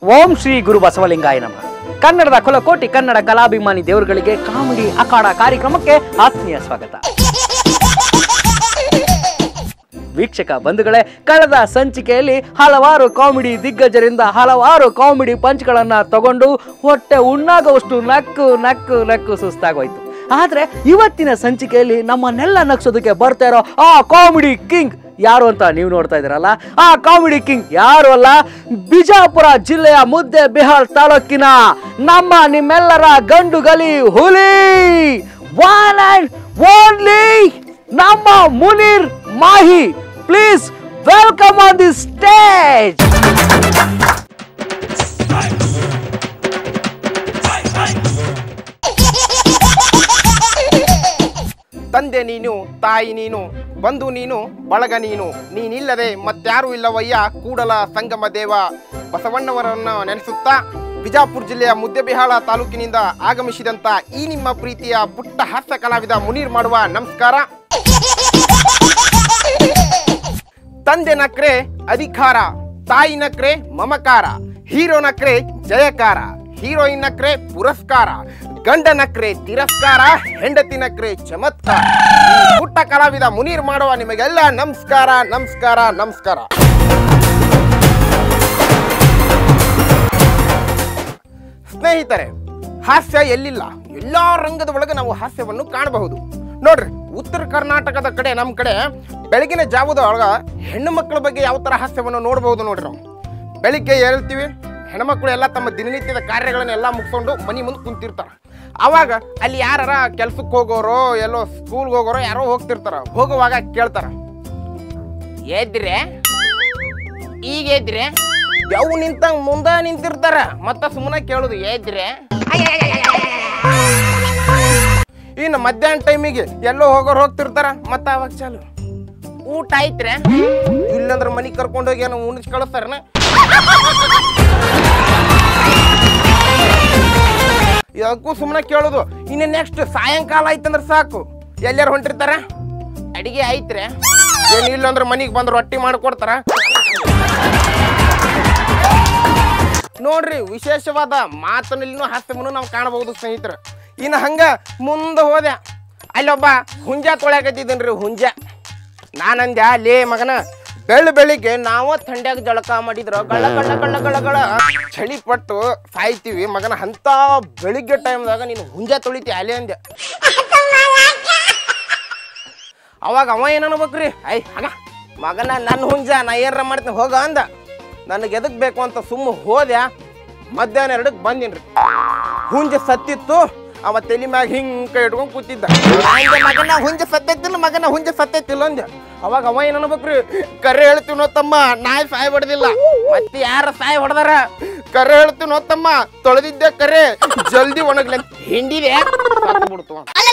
ಓಂ ಶ್ರೀ ಗುರು ಬಸವಲಿಂಗಾಯ ನಮಃ ಕನ್ನಡದ ಕುಲಕೋಟಿ ಕನ್ನಡ ಕಲಾಭಿಮಾನಿ ದೇವರುಗಳಿಗೆ ಕಾಮಿಡಿ ಅಖಾಡ ಕಾರ್ಯಕ್ರಮಕ್ಕೆ ಆತ್ಮೀಯ ಸ್ವಾಗತ ವೀಕ್ಷಕ ಬಂಧುಗಳೇ ಕಳೆದ ಸಂಚಿಕೆಯಲ್ಲಿ ಹಲವಾರು ಕಾಮಿಡಿ ದಿಗ್ಗಜರಿಂದ ಹಲವಾರು ಕಾಮಿಡಿ ಪಂಚ್ಗಳನ್ನ ತಗೊಂಡು ಹೊಟ್ಟೆ ಉಣ್ಣಾಗುವಷ್ಟು ನಕ್ಕು ನಕ್ಕು ನಕ್ಕು ಸುಸ್ತಾಗೋಯ್ತು ಆದ್ರೆ ಇವತ್ತಿನ ಸಂಚಿಕೆಯಲ್ಲಿ ನಮ್ಮನ್ನೆಲ್ಲ ನಗ್ಸೋದಕ್ಕೆ ಬರ್ತಾ ಇರೋ ಆ ಕಾಮಿಡಿ ಕಿಂಗ್ ಯಾರು ಅಂತ ನೀವು ನೋಡ್ತಾ ಇದ್ದೀರಲ್ಲ ಆ ಕಾಮಿಡಿ ಕಿಂಗ್ ಯಾರು ಅಲ್ಲ ಬಿಜಾಪುರ ಜಿಲ್ಲೆಯ ಮುದ್ದೆ ಬಿಹಾರ್ ತಾಲೂಕಿನ ನಮ್ಮ ನಿಮ್ಮೆಲ್ಲರ ಗಂಡು ಗಲಿ ಹುಲಿ ಒನ್ ಅಂಡ್ ಓನ್ಲಿ ನಮ್ಮ Muneer Mahi please welcome on the stage ತಂದೆ ನೀನು ತಾಯಿ ನೀನು ಬಂಧು ನೀನು ಬಳಗ ನೀನು ನೀನಿಲ್ಲದೆ ಮತ್ಯಾರೂ ಇಲ್ಲವಯ್ಯ ಕೂಡಲ ಸಂಗಮ ದೇವ ಬಸವಣ್ಣವರನ್ನ ನೆನೆಸುತ್ತಾ ಬಿಜಾಪುರ ಜಿಲ್ಲೆಯ ಮುದ್ದೆಬಿಹಾಳ ತಾಲೂಕಿನಿಂದ ಆಗಮಿಸಿದಂತ ಈ ನಿಮ್ಮ ಪ್ರೀತಿಯ ಪುಟ್ಟ ಹಾಸ್ಯ ಕಲಾವಿದ ಮುನೀರ್ ಮಾಡುವ ನಮಸ್ಕಾರ ತಂದೆ ನಕ್ರೆ ಅಧಿಕಾರ ತಾಯಿ ನಕ್ರೆ ಮಮಕಾರ ಹೀರೋ ನಕ್ರೆ ಜಯಕಾರ ಹೀರೋಯಿನ್ ನಕ್ರೆ ಪುರಸ್ಕಾರ ಗಂಡ ನಕ್ರೆ ತಿರಸ್ಕಾರ ಹೆಂಡತಿ ನಕ್ರೆ ಚಮತ್ಕಾರ ಈ ಪುಟ್ಟ ಕಲಾವಿದ ಮುನೀರ್ ಮಾಡುವ ನಿಮಗೆಲ್ಲ ನಮಸ್ಕಾರ ನಮಸ್ಕಾರ ನಮಸ್ಕಾರ ಸ್ನೇಹಿತರೆ ಹಾಸ್ಯ ಎಲ್ಲಿಲ್ಲ ಎಲ್ಲಾ ರಂಗದ ಒಳಗೆ ನಾವು ಹಾಸ್ಯವನ್ನು ಕಾಣಬಹುದು ನೋಡ್ರಿ ಉತ್ತರ ಕರ್ನಾಟಕದ ಕಡೆ ನಮ್ಮ ಕಡೆ ಬೆಳಗಿನ ಜಾವದ ಒಳಗ ಹೆಣ್ಣು ಮಕ್ಕಳ ಬಗ್ಗೆ ಯಾವ ತರ ಹಾಸ್ಯವನ್ನು ನೋಡಬಹುದು ನೋಡ್ರಿ ನಾವು ಬೆಳಿಗ್ಗೆ ಹೇಳ್ತೀವಿ ಹೆಣ್ಮಕ್ಳು ಎಲ್ಲ ತಮ್ಮ ದಿನನಿತ್ಯದ ಕಾರ್ಯಗಳನ್ನೆಲ್ಲ ಮುಗಿಸ್ಕೊಂಡು ಮನೆ ಮುಂದೆ ಕುಂತಿರ್ತಾರ ಅವಾಗ ಅಲ್ಲಿ ಯಾರ ಕೆಲ್ಸಕ್ಕೆ ಹೋಗೋರು ಎಲ್ಲೋ ಸ್ಕೂಲ್ಗೆ ಹೋಗೋರು ಯಾರೋ ಹೋಗ್ತಿರ್ತಾರ ಹೋಗುವಾಗ ಕೇಳ್ತಾರ ಎದ್ರೆ ಈಗ ಎದ್ರೆ ಯಾವ ನಿಂತ ಮುಂದ ನಿಂತಿರ್ತಾರ ಮತ್ತ ಸುಮ್ಮನೆ ಕೇಳುದು ಎದ್ರೆ ಇನ್ನು ಮಧ್ಯಾಹ್ನ ಟೈಮಿಗೆ ಎಲ್ಲೋ ಹೋಗೋರು ಹೋಗ್ತಿರ್ತಾರ ಮತ್ತ ಅವಾಗ ಚಾಲು ಊಟ ಐತ್ರೆ ಇಲ್ಲಂದ್ರ ಮನಿಗ್ ಕರ್ಕೊಂಡು ಹೋಗಿ ಏನೋ ಉಣಿಸ್ ಕಳಿಸ್ತಾರನ ಯಾಕೂ ಸುಮ್ಮನೆ ಕೇಳೋದು ಇನ್ನು ನೆಕ್ಸ್ಟ್ ಸಾಯಂಕಾಲ ಆಯ್ತಂದ್ರೆ ಸಾಕು ಎಲ್ಲಾರು ಹೊಂಟಿರ್ತಾರ ಅಡಿಗೆ ಐತ್ರೆ ಏನಿಲ್ಲ ಅಂದ್ರೆ ಮನಿಗೆ ಬಂದು ರೊಟ್ಟಿ ಮಾಡ್ಕೊಡ್ತಾರ ನೋಡ್ರಿ ವಿಶೇಷವಾದ ಮಾತಿನಲ್ಲಿನೂ ಹಾಸ್ಯವನ್ನು ನಾವು ಕಾಣಬಹುದು ಸ್ನೇಹಿತರೆ ಇನ್ನು ಹಂಗ ಮುಂದೆ ಹೋದೆ ಅಲ್ಲೊಬ್ಬ ಹುಂಜ ತೊಳ್ಯಾಕತ್ತಿದ್ದೀನ್ರಿ ಹುಂಜ ನಾನಂದ್ಯ ಲೇ ಮಗನ ಬೆಳ್ಳ ಬೆಳಿಗ್ಗೆ ನಾವು ಥಂಡ್ಯಾಗ ಜಳಕ ಮಾಡಿದ್ರ ಗಳ ಗಳ ಗಳ ಗಳ ಗಳ ಚಳಿ ಪಟ್ಟು ಸಾಯ್ತೀವಿ ಮಗನ ಅಂತ ಬೆಳಿಗ್ಗೆ ಟೈಮ್ದಾಗ ನೀನು ಹುಂಜ ತೊಳಿತಿ ಅಲೆ ಅಂದ್ಯ ಅವಾಗ ಅವ ಏನ್ ಅನ್ಬೇಕ್ರಿ ಐ ಆಗ ಮಗನ ನನ್ನ ಹುಂಜ ನಾ ಏನಾರ ಮಾಡ್ತೀನಿ ಹೋಗ ಅಂದ ನನಗೆ ಎದಕ್ ಬೇಕು ಅಂತ ಸುಮ್ಮ ಹೋದ್ಯಾ ಮಧ್ಯಾಹ್ನ ಎರಡಕ್ಕೆ ಬಂದಿನ್ರಿ ಹುಂಜ ಸತ್ತಿತ್ತು ಅವ ತಲೆ ಮ್ಯಾಗ ಹಿಂಗ್ ಕೈ ಇಟ್ಕೊಂಡ್ ಕೂತಿದ್ದ ಅಂದೆ ಮಗನ ಹುಂಜ ಸತ್ತೈತಿಲ್ಲ ಮಗನ ಹುಂಜ ಸತ್ತೈತಿಲ್ಲ ಅಂದೆ ಅವಾಗ ಅವ ಏನ್ ಅನ್ಬೇಕ್ರಿ ಕರೆ ಹೇಳ್ತೀವಿ ತಮ್ಮ ನಾಯಿ ಸಾಯ್ ಹೊಡೆದಿಲ್ಲ ಮತ್ತೆ ಯಾರ ಸಾಯ್ ಹೊಡೆದಾರ ಕರೆ ಹೇಳ್ತೀವಿ ತಮ್ಮ ತೊಳೆದಿದ್ದೆ ಕರೆ ಜಲ್ದಿ ಒಣಗ್ಲಿ ಅಂತ ಹಿಂಡಿದೆ ಬಿಡ್ತು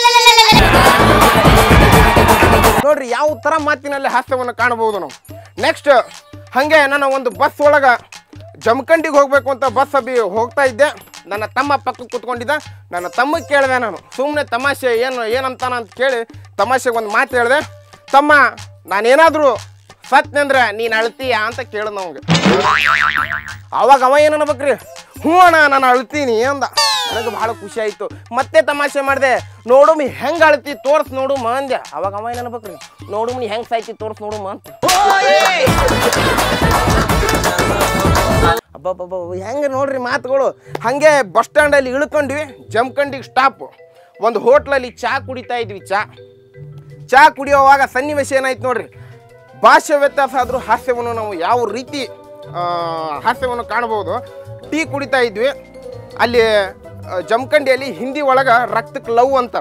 ನೋಡ್ರಿ ಯಾವ ತರ ಮಾತಿನಲ್ಲಿ ಹಾಸ್ಯವನ್ನು ಕಾಣಬಹುದು ನಾವು ನೆಕ್ಸ್ಟ್ ಹಂಗೆ ನಾನು ಒಂದು ಬಸ್ ಒಳಗ ಜಮಖಂಡಿಗೆ ಹೋಗ್ಬೇಕು ಅಂತ ಬಸ್ ಅಭಿ ಹೋಗ್ತಾ ಇದ್ದೆ ನನ್ನ ತಮ್ಮ ಪಕ್ಕಕ್ಕೆ ಕುತ್ಕೊಂಡಿದ್ದ ನನ್ನ ತಮ್ಮಗೆ ಕೇಳಿದೆ ನಾನು ಸುಮ್ಮನೆ ತಮಾಷೆ ಏನು ಏನಂತಾನ ಅಂತ ಕೇಳಿ ತಮಾಷೆಗೆ ಒಂದು ಮಾತು ಹೇಳಿದೆ ತಮ್ಮ ನಾನೇನಾದರೂ ಸತ್ನಂದ್ರೆ ನೀನು ಅಳ್ತೀಯ ಅಂತ ಕೇಳಿದ ನಮಗೆ ಅವಾಗ ಅವ ಏನು ಅನ್ಬೇಕ್ರಿ ಹ್ಞೂ ಅಣ್ಣ ನಾನು ಅಳ್ತೀನಿ ಅಂದ ನನಗೆ ಬಹಳ ಖುಷಿ ಆಯ್ತು ಮತ್ತೆ ತಮಾಷೆ ಮಾಡಿದೆ ನೋಡುಮಿ ಹೆಂಗ್ ಅಳ್ತಿ ತೋರ್ಸ್ ನೋಡುಮ ಅಂದೆ ಅವಾಗ ಅವ ಏನು ಅನ್ಬೇಕ್ರಿ ನೋಡುಮಿ ಹೆಂಗ್ ಸಾಯ್ತಿ ತೋರ್ಸ್ ನೋಡುಮ ಅಂತ ಅಬ್ಬಬ್ಬಬ್ಬ ಹೆಂಗೆ ನೋಡ್ರಿ ಮಾತುಗಳು ಹಾಗೆ ಬಸ್ ಸ್ಟ್ಯಾಂಡಲ್ಲಿ ಇಳ್ಕೊಂಡ್ವಿ ಜಮ್ಕಂಡಿಗೆ ಸ್ಟಾಪ್ ಒಂದು ಹೋಟ್ಲಲ್ಲಿ ಚಾ ಕುಡಿತಾ ಇದ್ವಿ ಚಾ ಚಾ ಕುಡಿಯೋವಾಗ ಸನ್ನಿವೇಶ ಏನಾಯ್ತು ನೋಡ್ರಿ ಭಾಷೆ ವ್ಯತ್ಯಾಸ ಆದರೂ ಹಾಸ್ಯವನ್ನು ನಾವು ಯಾವ ರೀತಿ ಆ, ಹಾಸ್ಯವನ್ನು ಕಾಣಬಹುದು ಟೀ ಕುಡಿತಾ ಇದ್ವಿ ಅಲ್ಲಿ ಆ, ಜಮಖಂಡಿಯಲ್ಲಿ ಹಿಂದಿ ಒಳಗ ರಕ್ತಕ್ಕೆ ಲವ್ ಅಂತಾರ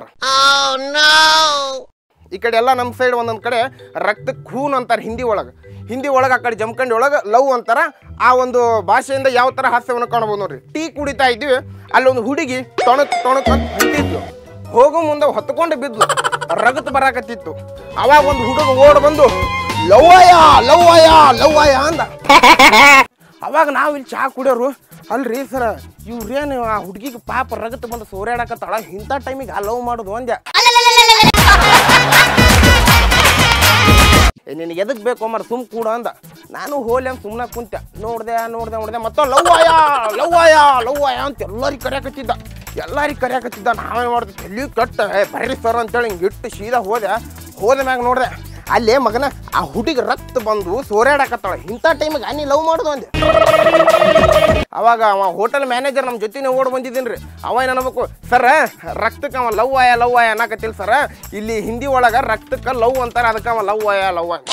ಈ ಕಡೆ ಎಲ್ಲ ನಮ್ಮ ಸೈಡ್ ಒಂದೊಂದು ಕಡೆ ರಕ್ತಕ್ಕೆ ಖೂನ್ ಅಂತಾರೆ ಹಿಂದಿ ಒಳಗೆ ಹಿಂದಿ ಒಳಗೆ ಆ ಕಡೆ ಜಮಖಂಡಿ ಒಳಗೆ ಲವ್ ಅಂತಾರ ಆ ಒಂದು ಭಾಷೆಯಿಂದ ಯಾವ ಥರ ಹಾಸ್ಯವನ್ನು ಕಾಣಬಹುದು ನೋಡ್ರಿ ಟೀ ಕುಡಿತಾ ಇದ್ವಿ ಅಲ್ಲೊಂದು ಹುಡುಗಿ ತೊಣಕ್ ತೊಣಕ್ ಅಂತ ನಿಂತಿದ್ಲು ಹೋಗೋ ಮುಂದೆ ಹೊತ್ಕೊಂಡು ಬಿದ್ಲು ರಗತ್ ಬರಾಕತ್ತಿತ್ತು ಅವಾಗ ಒಂದು ಹುಡುಗ ಓಡ್ ಬಂದು ಲವ್ವಯ್ಯ ಲವ್ವಯ್ಯ ಲವ್ವಯ್ಯ ಅಂದ ಅವಾಗ ನಾವು ಇಲ್ಲಿ ಚಹಾ ಕುಡಿಯೋರು ಅಲ್ರಿ ಸರ ಇವ್ರೇನು ಆ ಹುಡುಗಿಗೆ ಪಾಪ ರಗತ್ ಬಂದು ಸೋರ್ಯಾಡಕತ್ತಾಳ ಇಂಥ ಟೈಮಿಗೆ ಆ ಲವ್ ಮಾಡೋದು ಅಂದ್ಯ ನಿನಗೆ ಎದಕ್ ಬೇಕು ಮರ ಸುಮ್ ಕೂಡ ಅಂದ ನಾನು ಹೋಲಿ ಅಂತ ಸುಮ್ಮನೆ ಕುಂತೆ ನೋಡ್ದೆ ನೋಡ್ದೆ ನೋಡ್ದೆ ಮತ್ತೆ ಲವ್ ಆಯ ಲವ್ ಆಯ ಲವ್ ಆಯ ಅಂತ ಎಲ್ಲರಿಗೆ ಕರೆಯಕತ್ತಿದ್ದ ಎಲ್ಲರಿಗೆ ಕರೆಯಕತ್ತಿದ್ದ ನಾವೇ ಮಾಡ್ದೆ ತಲೆ ಕಟ್ಟ ಏ ಬರ್ರಿ ಸರ್ ಅಂತೇಳಿ ಹಿಂಗೆ ಇಟ್ಟು ಸೀದಾ ಹೋದೆ ಹೋದ ಮ್ಯಾಗ ನೋಡ್ದೆ ಅಲ್ಲೇ ಮಗನ ಆ ಹುಡುಗಿ ರಕ್ತ ಬಂದು ಸೋರ್ಯಾಡಕತ್ತಾಳ ಇಂಥ ಟೈಮಿಗೆ ನೀ ಲವ್ ಮಾಡುದು ಅಂದೆ ಅವಾಗ ಅವ ಹೋಟೆಲ್ ಮ್ಯಾನೇಜರ್ ನಮ್ಮ ಜೊತೆನೇ ಓಡ್ ಬಂದಿದ್ದೀನಿ ರೀ ಅವ ಏನು ಅನ್ಬೇಕು ಸರ್ ರಕ್ತಕ್ಕೆ ಅವ ಲವ್ ಆಯ ಲವ್ ಆಯ ಅನ್ನಕತ್ತಿಲ್ಲ ಸರ್ ಇಲ್ಲಿ ಹಿಂದಿ ಒಳಗೆ ರಕ್ತಕ್ಕೆ ಲವ್ ಅಂತಾರೆ ಅದಕ್ಕೆ ಅವ ಲವ್ ಆಯ ಲವ್ ಆಯ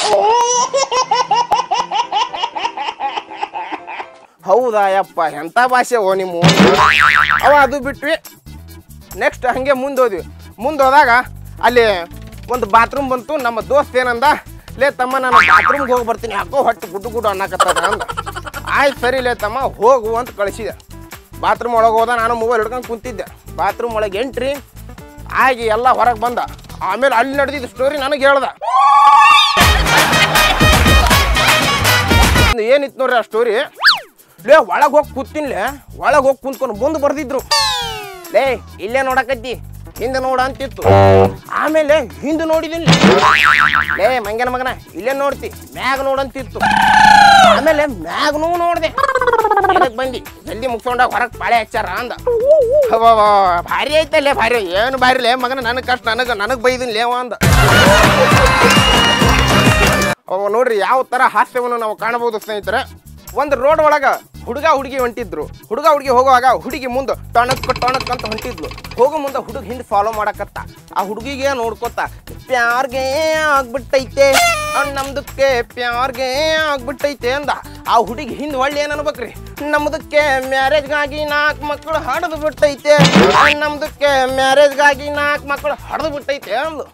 ಹೌದಾ ಯಪ್ಪ ಎಂಥ ಭಾಷೆ ಓ ನಿಮ್ಮ ಅವ ಅದು ಬಿಟ್ವಿ ನೆಕ್ಸ್ಟ್ ಹಾಗೆ ಮುಂದೆ ಹೋದ್ವಿ ಮುಂದೆ ಹೋದಾಗ ಅಲ್ಲಿ ಒಂದು ಬಾತ್ರೂಮ್ ಬಂತು ನಮ್ಮ ದೋಸ್ತ್ ಏನಂದ ಲೇ ತಮ್ಮ ನಾನು ಬಾತ್ರೂಮ್ಗೆ ಹೋಗಿ ಬರ್ತೀನಿ ಯಾಕೋ ಹೊಟ್ಟೆ ಗುಡ್ಡು ಗುಡ್ಡು ಅನ್ನಕತ್ತದ ಅಂದ ಆಯ್ತು ಸರಿ ಲೇ ತಮ್ಮ ಹೋಗು ಅಂತ ಕಳಿಸಿದೆ ಬಾತ್ರೂಮ್ ಒಳಗೆ ಹೋದ ನಾನು ಮೊಬೈಲ್ ಹಿಡ್ಕೊಂಡು ಕುಂತಿದ್ದೆ ಬಾತ್ರೂಮ್ ಒಳಗೆ ಎಂಟ್ರಿ ಆಗಿ ಎಲ್ಲ ಹೊರಗೆ ಬಂದ ಆಮೇಲೆ ಅಲ್ಲಿ ನಡೆದಿದ್ದು ಸ್ಟೋರಿ ನನಗೆ ಹೇಳ್ದ ಏನಿತ್ತು ನೋಡ್ರಿ ಆ ಸ್ಟೋರಿ ಲೇ ಒಳಗೆ ಹೋಗಿ ಕೂತಿನ್ಲೆ ಒಳಗೆ ಹೋಗಿ ಕುಂತ್ಕೊಂಡು ಮುಂದೆ ಬರ್ದಿದ್ರು ಲೇ ಇಲ್ಲೇ ನೋಡಕತ್ತಿ ಹಿಂದೆ ನೋಡ ಅಂತಿತ್ತು ಆಮೇಲೆ ಹಿಂದೆ ನೋಡಿದಿಲ್ಲ ಲೇ ಮಂಗನ ಮಗನ ಇಲ್ಲೇ ನೋಡ್ತಿ ಮ್ಯಾಗ ನೋಡಂತಿತ್ತು ಆಮೇಲೆ ಮ್ಯಾಗ್ನೂ ನೋಡ್ದೆ ಎದಕ್ ಬಂದಿ ಜಲ್ದಿ ಮುಗಿಸ್ಕೊಂಡಾಗ ಹೊರಗೆ ಪಾಳೆ ಹಚ್ಚಾರ ಅಂದ ಅವ್ವ, ಭಾರಿ ಐತಲ್ಲೇ ಭಾರಿ ಏನು ಭಾರಿ ಲೇ ಮಗನ ನನಗೆ ಕಷ್ಟ ನನಗೆ ನನಗೆ ಬೈದಿನ ಲೇವ ಅಂದ ಅವ ನೋಡ್ರಿ ಯಾವ ತರ ಹಾಸ್ಯವನ್ನು ನಾವು ಕಾಣಬಹುದು ಸ್ನೇಹಿತರೆ ಒಂದು ರೋಡ್ ಒಳಗ ಹುಡುಗ ಹುಡುಗಿ ಹೊಂಟಿದ್ರು ಹುಡುಗ ಹುಡುಗಿ ಹೋಗುವಾಗ ಹುಡುಗಿ ಮುಂದೆ ಟೊಣಕ್ ಟೊಣಕ್ ಅಂತ ಹೊಂಟಿದ್ಲು ಹೋಗೋ ಮುಂದೆ ಹುಡುಗ ಹಿಂದೆ ಫಾಲೋ ಮಾಡಕತ್ತ ಆ ಹುಡುಗಿಗೆ ನೋಡ್ಕೊತ ಪ್ಯಾರ್ಗೆ ಆಗ್ಬಿಟ್ಟೈತೆ ಅಣ್ಣ ನಮ್ದಕ್ಕೆ ಪ್ಯಾರ್ಗೆ ಆಗ್ಬಿಟ್ಟೈತೆ ಅಂದ ಆ ಹುಡುಗಿ ಹಿಂದೆ ಒಳ್ಳೆ ಏನ್ ಅನ್ಬೇಕ್ರಿ ನಮ್ದಕ್ಕೆ ಮ್ಯಾರೇಜ್ಗಾಗಿ ನಾಲ್ಕು ಮಕ್ಕಳು ಹಡ್ದು ಬಿಟ್ಟೈತೆ ಅಣ್ಣ ನಮ್ದಕ್ಕೆ ಮ್ಯಾರೇಜ್ಗಾಗಿ ನಾಲ್ಕು ಮಕ್ಕಳು ಹಡ್ದು ಬಿಟ್ಟೈತೆ ಅಂದ್ಲು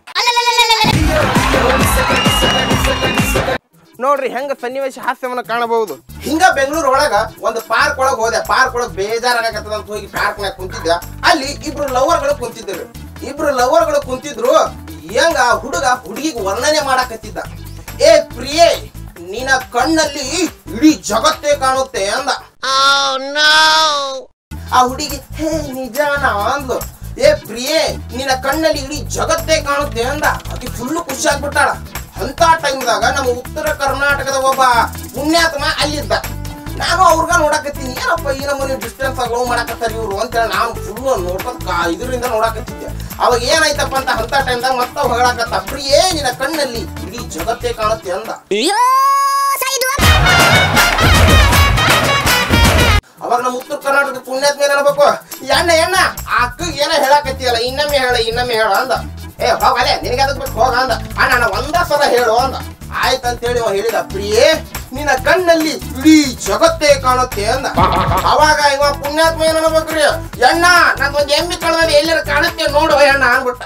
ನೋಡ್ರಿ ಹೆಂಗ ಸನ್ನಿವೇಶ ಹಾಸ್ಯವನ್ನ ಕಾಣಬಹುದು ಹಿಂಗ ಬೆಂಗಳೂರು ಒಳಗ ಒಂದು ಪಾರ್ಕ್ ಒಳಗ ಹೋದೆ ಪಾರ್ಕ್ ಒಳಗ ಬೇಜಾರಾಗತ್ತದ ಅಂತ ಹೋಗಿ ಪಾರ್ಕ್ ನಾಗ ಕುಂತಿದ್ದೆ ಅಲ್ಲಿ ಇಬ್ರು ಲವರ್ ಗಳು ಕುಂತಿದ್ರು ಇಬ್ರು ಲವರ್ ಗಳು ಕುಂತಿದ್ರು ಹೆಂಗ ಆ ಹುಡುಗ ಹುಡುಗಿಗೆ ವರ್ಣನೆ ಮಾಡಾಕತ್ತಿದ್ದ ಏ ಪ್ರಿಯೆ ನಿನ್ನ ಕಣ್ಣಲ್ಲಿ ಇಡೀ ಜಗತ್ತೇ ಕಾಣುತ್ತೆ ಅಂದ ಆ ಹುಡುಗಿ ಹೇ ನಿಜಾನ ಅಂದ್ಲು ಏ ಪ್ರಿಯೆ ನಿನ್ನ ಕಣ್ಣಲ್ಲಿ ಇಡೀ ಜಗತ್ತೇ ಕಾಣುತ್ತೆ ಅಂದ ಆಕಿ ಫುಲ್ಲು ಖುಷಿ ಆಗ್ಬಿಟ್ಟಾಳ ಅಂತ ಟೈಮ್ದಾಗ ನಮ್ಮ ಉತ್ತರ ಕರ್ನಾಟಕದ ಒಬ್ಬ ಪುಣ್ಯಾತ್ಮ ಅಲ್ಲಿದ್ದ ನಾನು ಅವ್ರಿಗ ನೋಡಕತ್ತೀನಿ ಏನಪ್ಪ ಈ ನಮ್ಮನೆ ಡಿಸ್ಟೆನ್ಸ್ ಆಗಿ ಮಾಡಕತ್ತಾರ ಇವ್ರು ಅಂತೇಳಿ ನಾನು ಫುಲ್ ನೋಡ್ಕೊಂಡ್ ಇದರಿಂದ ನೋಡಕತ್ತಿದ್ದೆ ಅವಾಗ ಏನಾಯ್ತಪ್ಪ ಅಂತ ಅಂತ ಟೈಮ್ದಾಗ ಮತ್ತೆ ಹೊಗಳಕತ್ತ ಪ್ರಿಯೇ ನಿನ್ನ ಕಣ್ಣಲ್ಲಿ ಇಡೀ ಜಗತ್ತೇ ಕಾಣುತ್ತೆ ಅಂದ ಅವಾಗ ನಮ್ಮ ಉತ್ತರ ಕರ್ನಾಟಕದ ಪುಣ್ಯಾತ್ಮ ಏನ್ ಅನ್ಬೇಕು ಎಣ್ಣ ಎಣ್ಣ ಆ ಅಕ್ಕಗ್ ಏನೋ ಹೇಳಕತ್ತಿಯಲ್ಲ ಇನ್ನೊಮ್ಮೆ ಹೇಳ ಇನ್ನೊಮ್ಮೆ ಹೇಳ ಅಂದ ಏ ಹೋಗಲೆ ನಿನಗೆ ಅದಕ್ಕೆ ಬೇಕು ಹೋಗ ಅಂದ ಅಣ್ಣ ನಾನು ಒಂದ ಸಲ ಹೇಳು ಅಂದ ಆಯ್ತಂತೇಳಿ ಅವ ಹೇಳಿದ ಪ್ರಿಯೇ ನಿನ್ನ ಕಣ್ಣಲ್ಲಿ ಇಡೀ ಜಗತ್ತೇ ಕಾಣುತ್ತೆ ಅಂದ ಅವಾಗ ಇವ ಪುಣ್ಯಾತ್ಮ ಏನ್ ಅನ್ಬೇಕ್ರಿ ಎಣ್ಣ ನಂದೊಂದು ಎಮ್ಮಿ ಕಳದಲ್ಲಿ ಎಲ್ಲರ ಕಾಣುತ್ತೆ ನೋಡು ಎಣ್ಣ ಅನ್ಬಿಟ್ಟ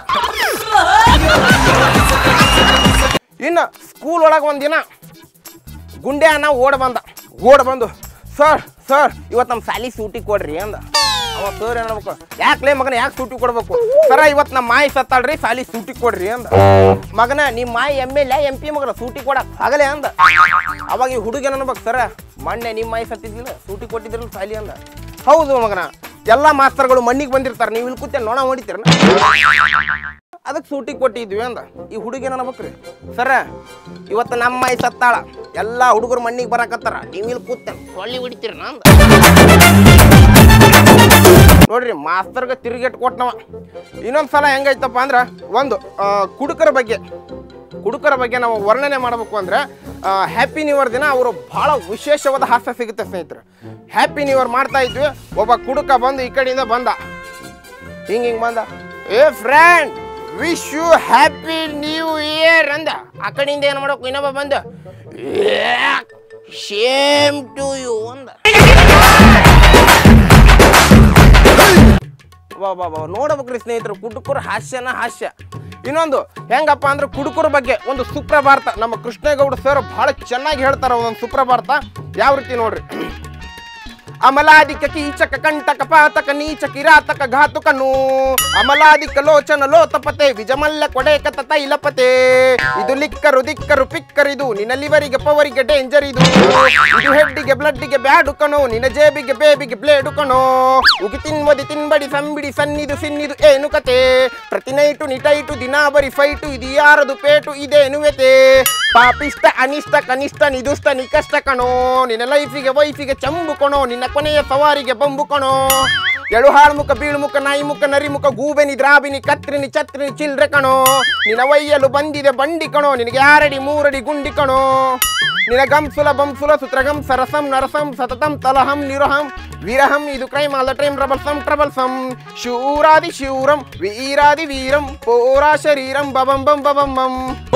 ಇನ್ನ ಸ್ಕೂಲ್ ಒಳಗೆ ಒಂದಿನ ಗುಂಡೆ ಅನ್ನ ಓಡ್ ಬಂದ ಓಡ್ ಬಂದು ಸರ್ ಸರ್ ಇವತ್ತು ನಮ್ಮ ಸಾಲಿ ಸೂಟಿ ಕೊಡ್ರಿ ಅಂದ ಅವ ಸರ್ ಏನ್ಬೇಕು ಯಾಕ್ಲೇ ಮಗನ ಯಾಕೆ ಸೂಟಿ ಕೊಡ್ಬೇಕು ಸರ ಇವತ್ತು ನಮ್ಮ ಮಾಯಿ ಸತ್ತಾಳ್ರಿ ಸಾಲಿ ಸೂಟಿ ಕೊಡ್ರಿ ಅಂದ ಮಗನ ನಿಮ್ಮ ಮಾಯಿ ಎಮ್ ಎಲ್ ಎಂ ಪಿ ಮಗನ ಸೂಟಿ ಕೊಡಕ್ ಆಗಲೇ ಅಂದ ಅವಾಗ ಈ ಹುಡುಗ ಅನ್ಬೇಕು ಸರ ಮೊನ್ನೆ ನಿಮ್ಮ ಮಾಯಿ ಸತ್ತಿದ್ದಿಲ್ಲ ಸೂಟಿ ಕೊಟ್ಟಿದ್ರಲ್ಲ ಸಾಲಿ ಅಂದ ಹೌದು ಮಗನ ಎಲ್ಲ ಮಾಸ್ತರ್ಗಳು ಮಣ್ಣಿಗೆ ಬಂದಿರ್ತಾರೆ ನೀವು ಇಲ್ಲಿ ಕೂತೆ ನೋಣ ಹೊಡಿತೀರ ಅದಕ್ಕೆ ಸೂಟಿ ಕೊಟ್ಟಿದ್ವಿ ಅಂದ ಈ ಹುಡುಗಿ ಅನ್ಬೇಕ್ರಿ ಸರ ಇವತ್ತು ನಮ್ಮ ಮಾಯಿ ಸತ್ತಾಳ ಎಲ್ಲ ಹುಡುಗರು ಮಣ್ಣಿಗೆ ಬರಾಕತ್ತಾರ ನೀವು ಇಲ್ಲಿ ಕೂತೆ ಸೊಳ್ಳಿ ಹೊಡಿತೀರ ಅಂದ ನೋಡ್ರಿ ಮಾಸ್ತರ್ಗೆ ತಿರುಗೇಟ್ ಕೊಟ್ಟನವ ಇನ್ನೊಂದು ಸಲ ಹೆಂಗೈತಪ್ಪ ಅಂದ್ರೆ ಒಂದು ಆ, ಕುಡುಕರ ಬಗ್ಗೆ ಕುಡುಕರ ಬಗ್ಗೆ ನಾವು ವರ್ಣನೆ ಮಾಡಬೇಕು ಅಂದ್ರೆ ಹ್ಯಾಪಿ ನ್ಯೂ ಇಯರ್ ದಿನ ಅವರು ಬಹಳ ವಿಶೇಷವಾದ ಹಾಸ್ಯ ಸಿಗುತ್ತೆ ಸ್ನೇಹಿತರೆ ಹ್ಯಾಪಿ ನ್ಯೂ ಇಯರ್ ಮಾಡ್ತಾ ಇದ್ವಿ ಒಬ್ಬ ಕುಡುಕ ಬಂದು ಈ ಕಡೆಯಿಂದ ಬಂದ ಹಿಂಗ್ ಹಿಂಗ್ ಬಂದ ಏ friend wish you happy new year ಅಂದ ಆ ಕಡೆಯಿಂದ ಏನು ಮಾಡಬೇಕು ಇನ್ನೊಬ್ಬ ಬಂದ ಶೇಮ್ ಟು ಯು ಅಂದ ವಾ ವಾ ವಾ ನೋಡ್ಬೇಕ್ರಿ ಸ್ನೇಹಿತರು ಕುಡುಕರ ಹಾಸ್ಯನ ಹಾಸ್ಯ ಇನ್ನೊಂದು ಹೆಂಗಪ್ಪ ಅಂದ್ರೆ ಕುಡುಕರ ಬಗ್ಗೆ ಒಂದು ಸುಪ್ರಭಾರತ ನಮ್ಮ ಕೃಷ್ಣೇಗೌಡ ಸರ್ ಬಹಳ ಚೆನ್ನಾಗಿ ಹೇಳ್ತಾರ ಒಂದು ಸುಪ್ರಭಾರತ ಯಾವ ರೀತಿ ನೋಡ್ರಿ ಅಮಲಾದಿಕ ಕೀಚಕ ಕಂಟಕ ಪಾತಕ ನೀಚ ಕಿರಾತಕ ಘಾತುಕನು ಅಮಲಾದಿಕ ಲೋಚನ ಲೋತಪತೆ ವಿಜಮಲ್ಲ ಕೊಡೆಕ ತೈಲಪತೆ ಇದು ಲಿಕ್ಕರು ದಿಕ್ಕರು ಪಿಕ್ಕರಿದು ನಿನ್ನ ಲಿವರಿಗೆ ಪವರಿಗೆ ಡೇಂಜರ್ ಇದು ಇದು ಹೆಡ್ಡಿಗೆ ಬ್ಲಡ್ಡಿಗೆ ಬ್ಯಾಡು ಕಣೋ ನಿನ್ನ ಜೇಬಿಗೆ ಬೇಬಿಗೆ ಬ್ಲೇಡು ಕಣೋ ಉಗಿ ತಿನ್ವದಿ ತಿನ್ಬಡಿ ಸಂಬಿಡಿ ಸನ್ನಿದು ಸಿನ್ನಿದು ಏನು ಕತೆ ಪ್ರತಿ ನೈಟು ನಿಟೈಟು ದಿನಾ ಬರಿ ಫೈಟು ಇದು ಯಾರದು ಪೇಟು ಇದೇನು ವ್ಯತೆ ಪಾಪಿಷ್ಟ ಅನಿಷ್ಟ ಕನಿಷ್ಠ ನಿದುಷ್ಟ ನಿಕಷ್ಟ ಕಣೋ ನಿನ್ನ ಲೈಫಿಗೆ ವೈಫಿಗೆ ಚಂಬು ಕಣೋ ನಿನ್ನ ಕೊನೆಯ ಸವಾರಿಗೆ ಬಂಬು ಕಣೋ ಎಳು ಹಾಳ್ಮುಖ ಬೀಳ್ಮುಖ ನಾಯಿ ಮುಖ ನರಿಮುಖ ಗೂಬೆನಿ ದ್ರಾಬಿನಿ ಕತ್ರಿನಿ ಛತ್ರಿನಿ ಚಿಲ್ರೆ ಕಣೋ ನಿನ್ನ ವೈಯಲು ಬಂದಿದೆ ಬಂಡಿ ಕಣೋ ನಿನಗೆ ಯಾರಡಿ ಮೂರಡಿ ಗುಂಡಿ ಕಣೋ ನಿನ ಗಂಸುಲ ಬಂಸುಲ ಸುತ್ರಗಂ ಸರಸಂ ನರಸಂ ಸತತಂ ತಲಹಂ ನಿರಹಂ ವಿರಹಂ ಇದು ಕ್ರೈಮ್ ಅಲ್ಲ ಟ್ರೈಮ್ ಟ್ರಬಲ್ಸಂ ಟ್ರಬಲ್ಸಂ ಶೂರಾದಿ ಶೂರಂ ವೀರಾದಿ ವೀರಂ ಪೋರಾ ಶರೀರಂ ಬಬಂ ಬಂ ಬಬಂ ಬಂ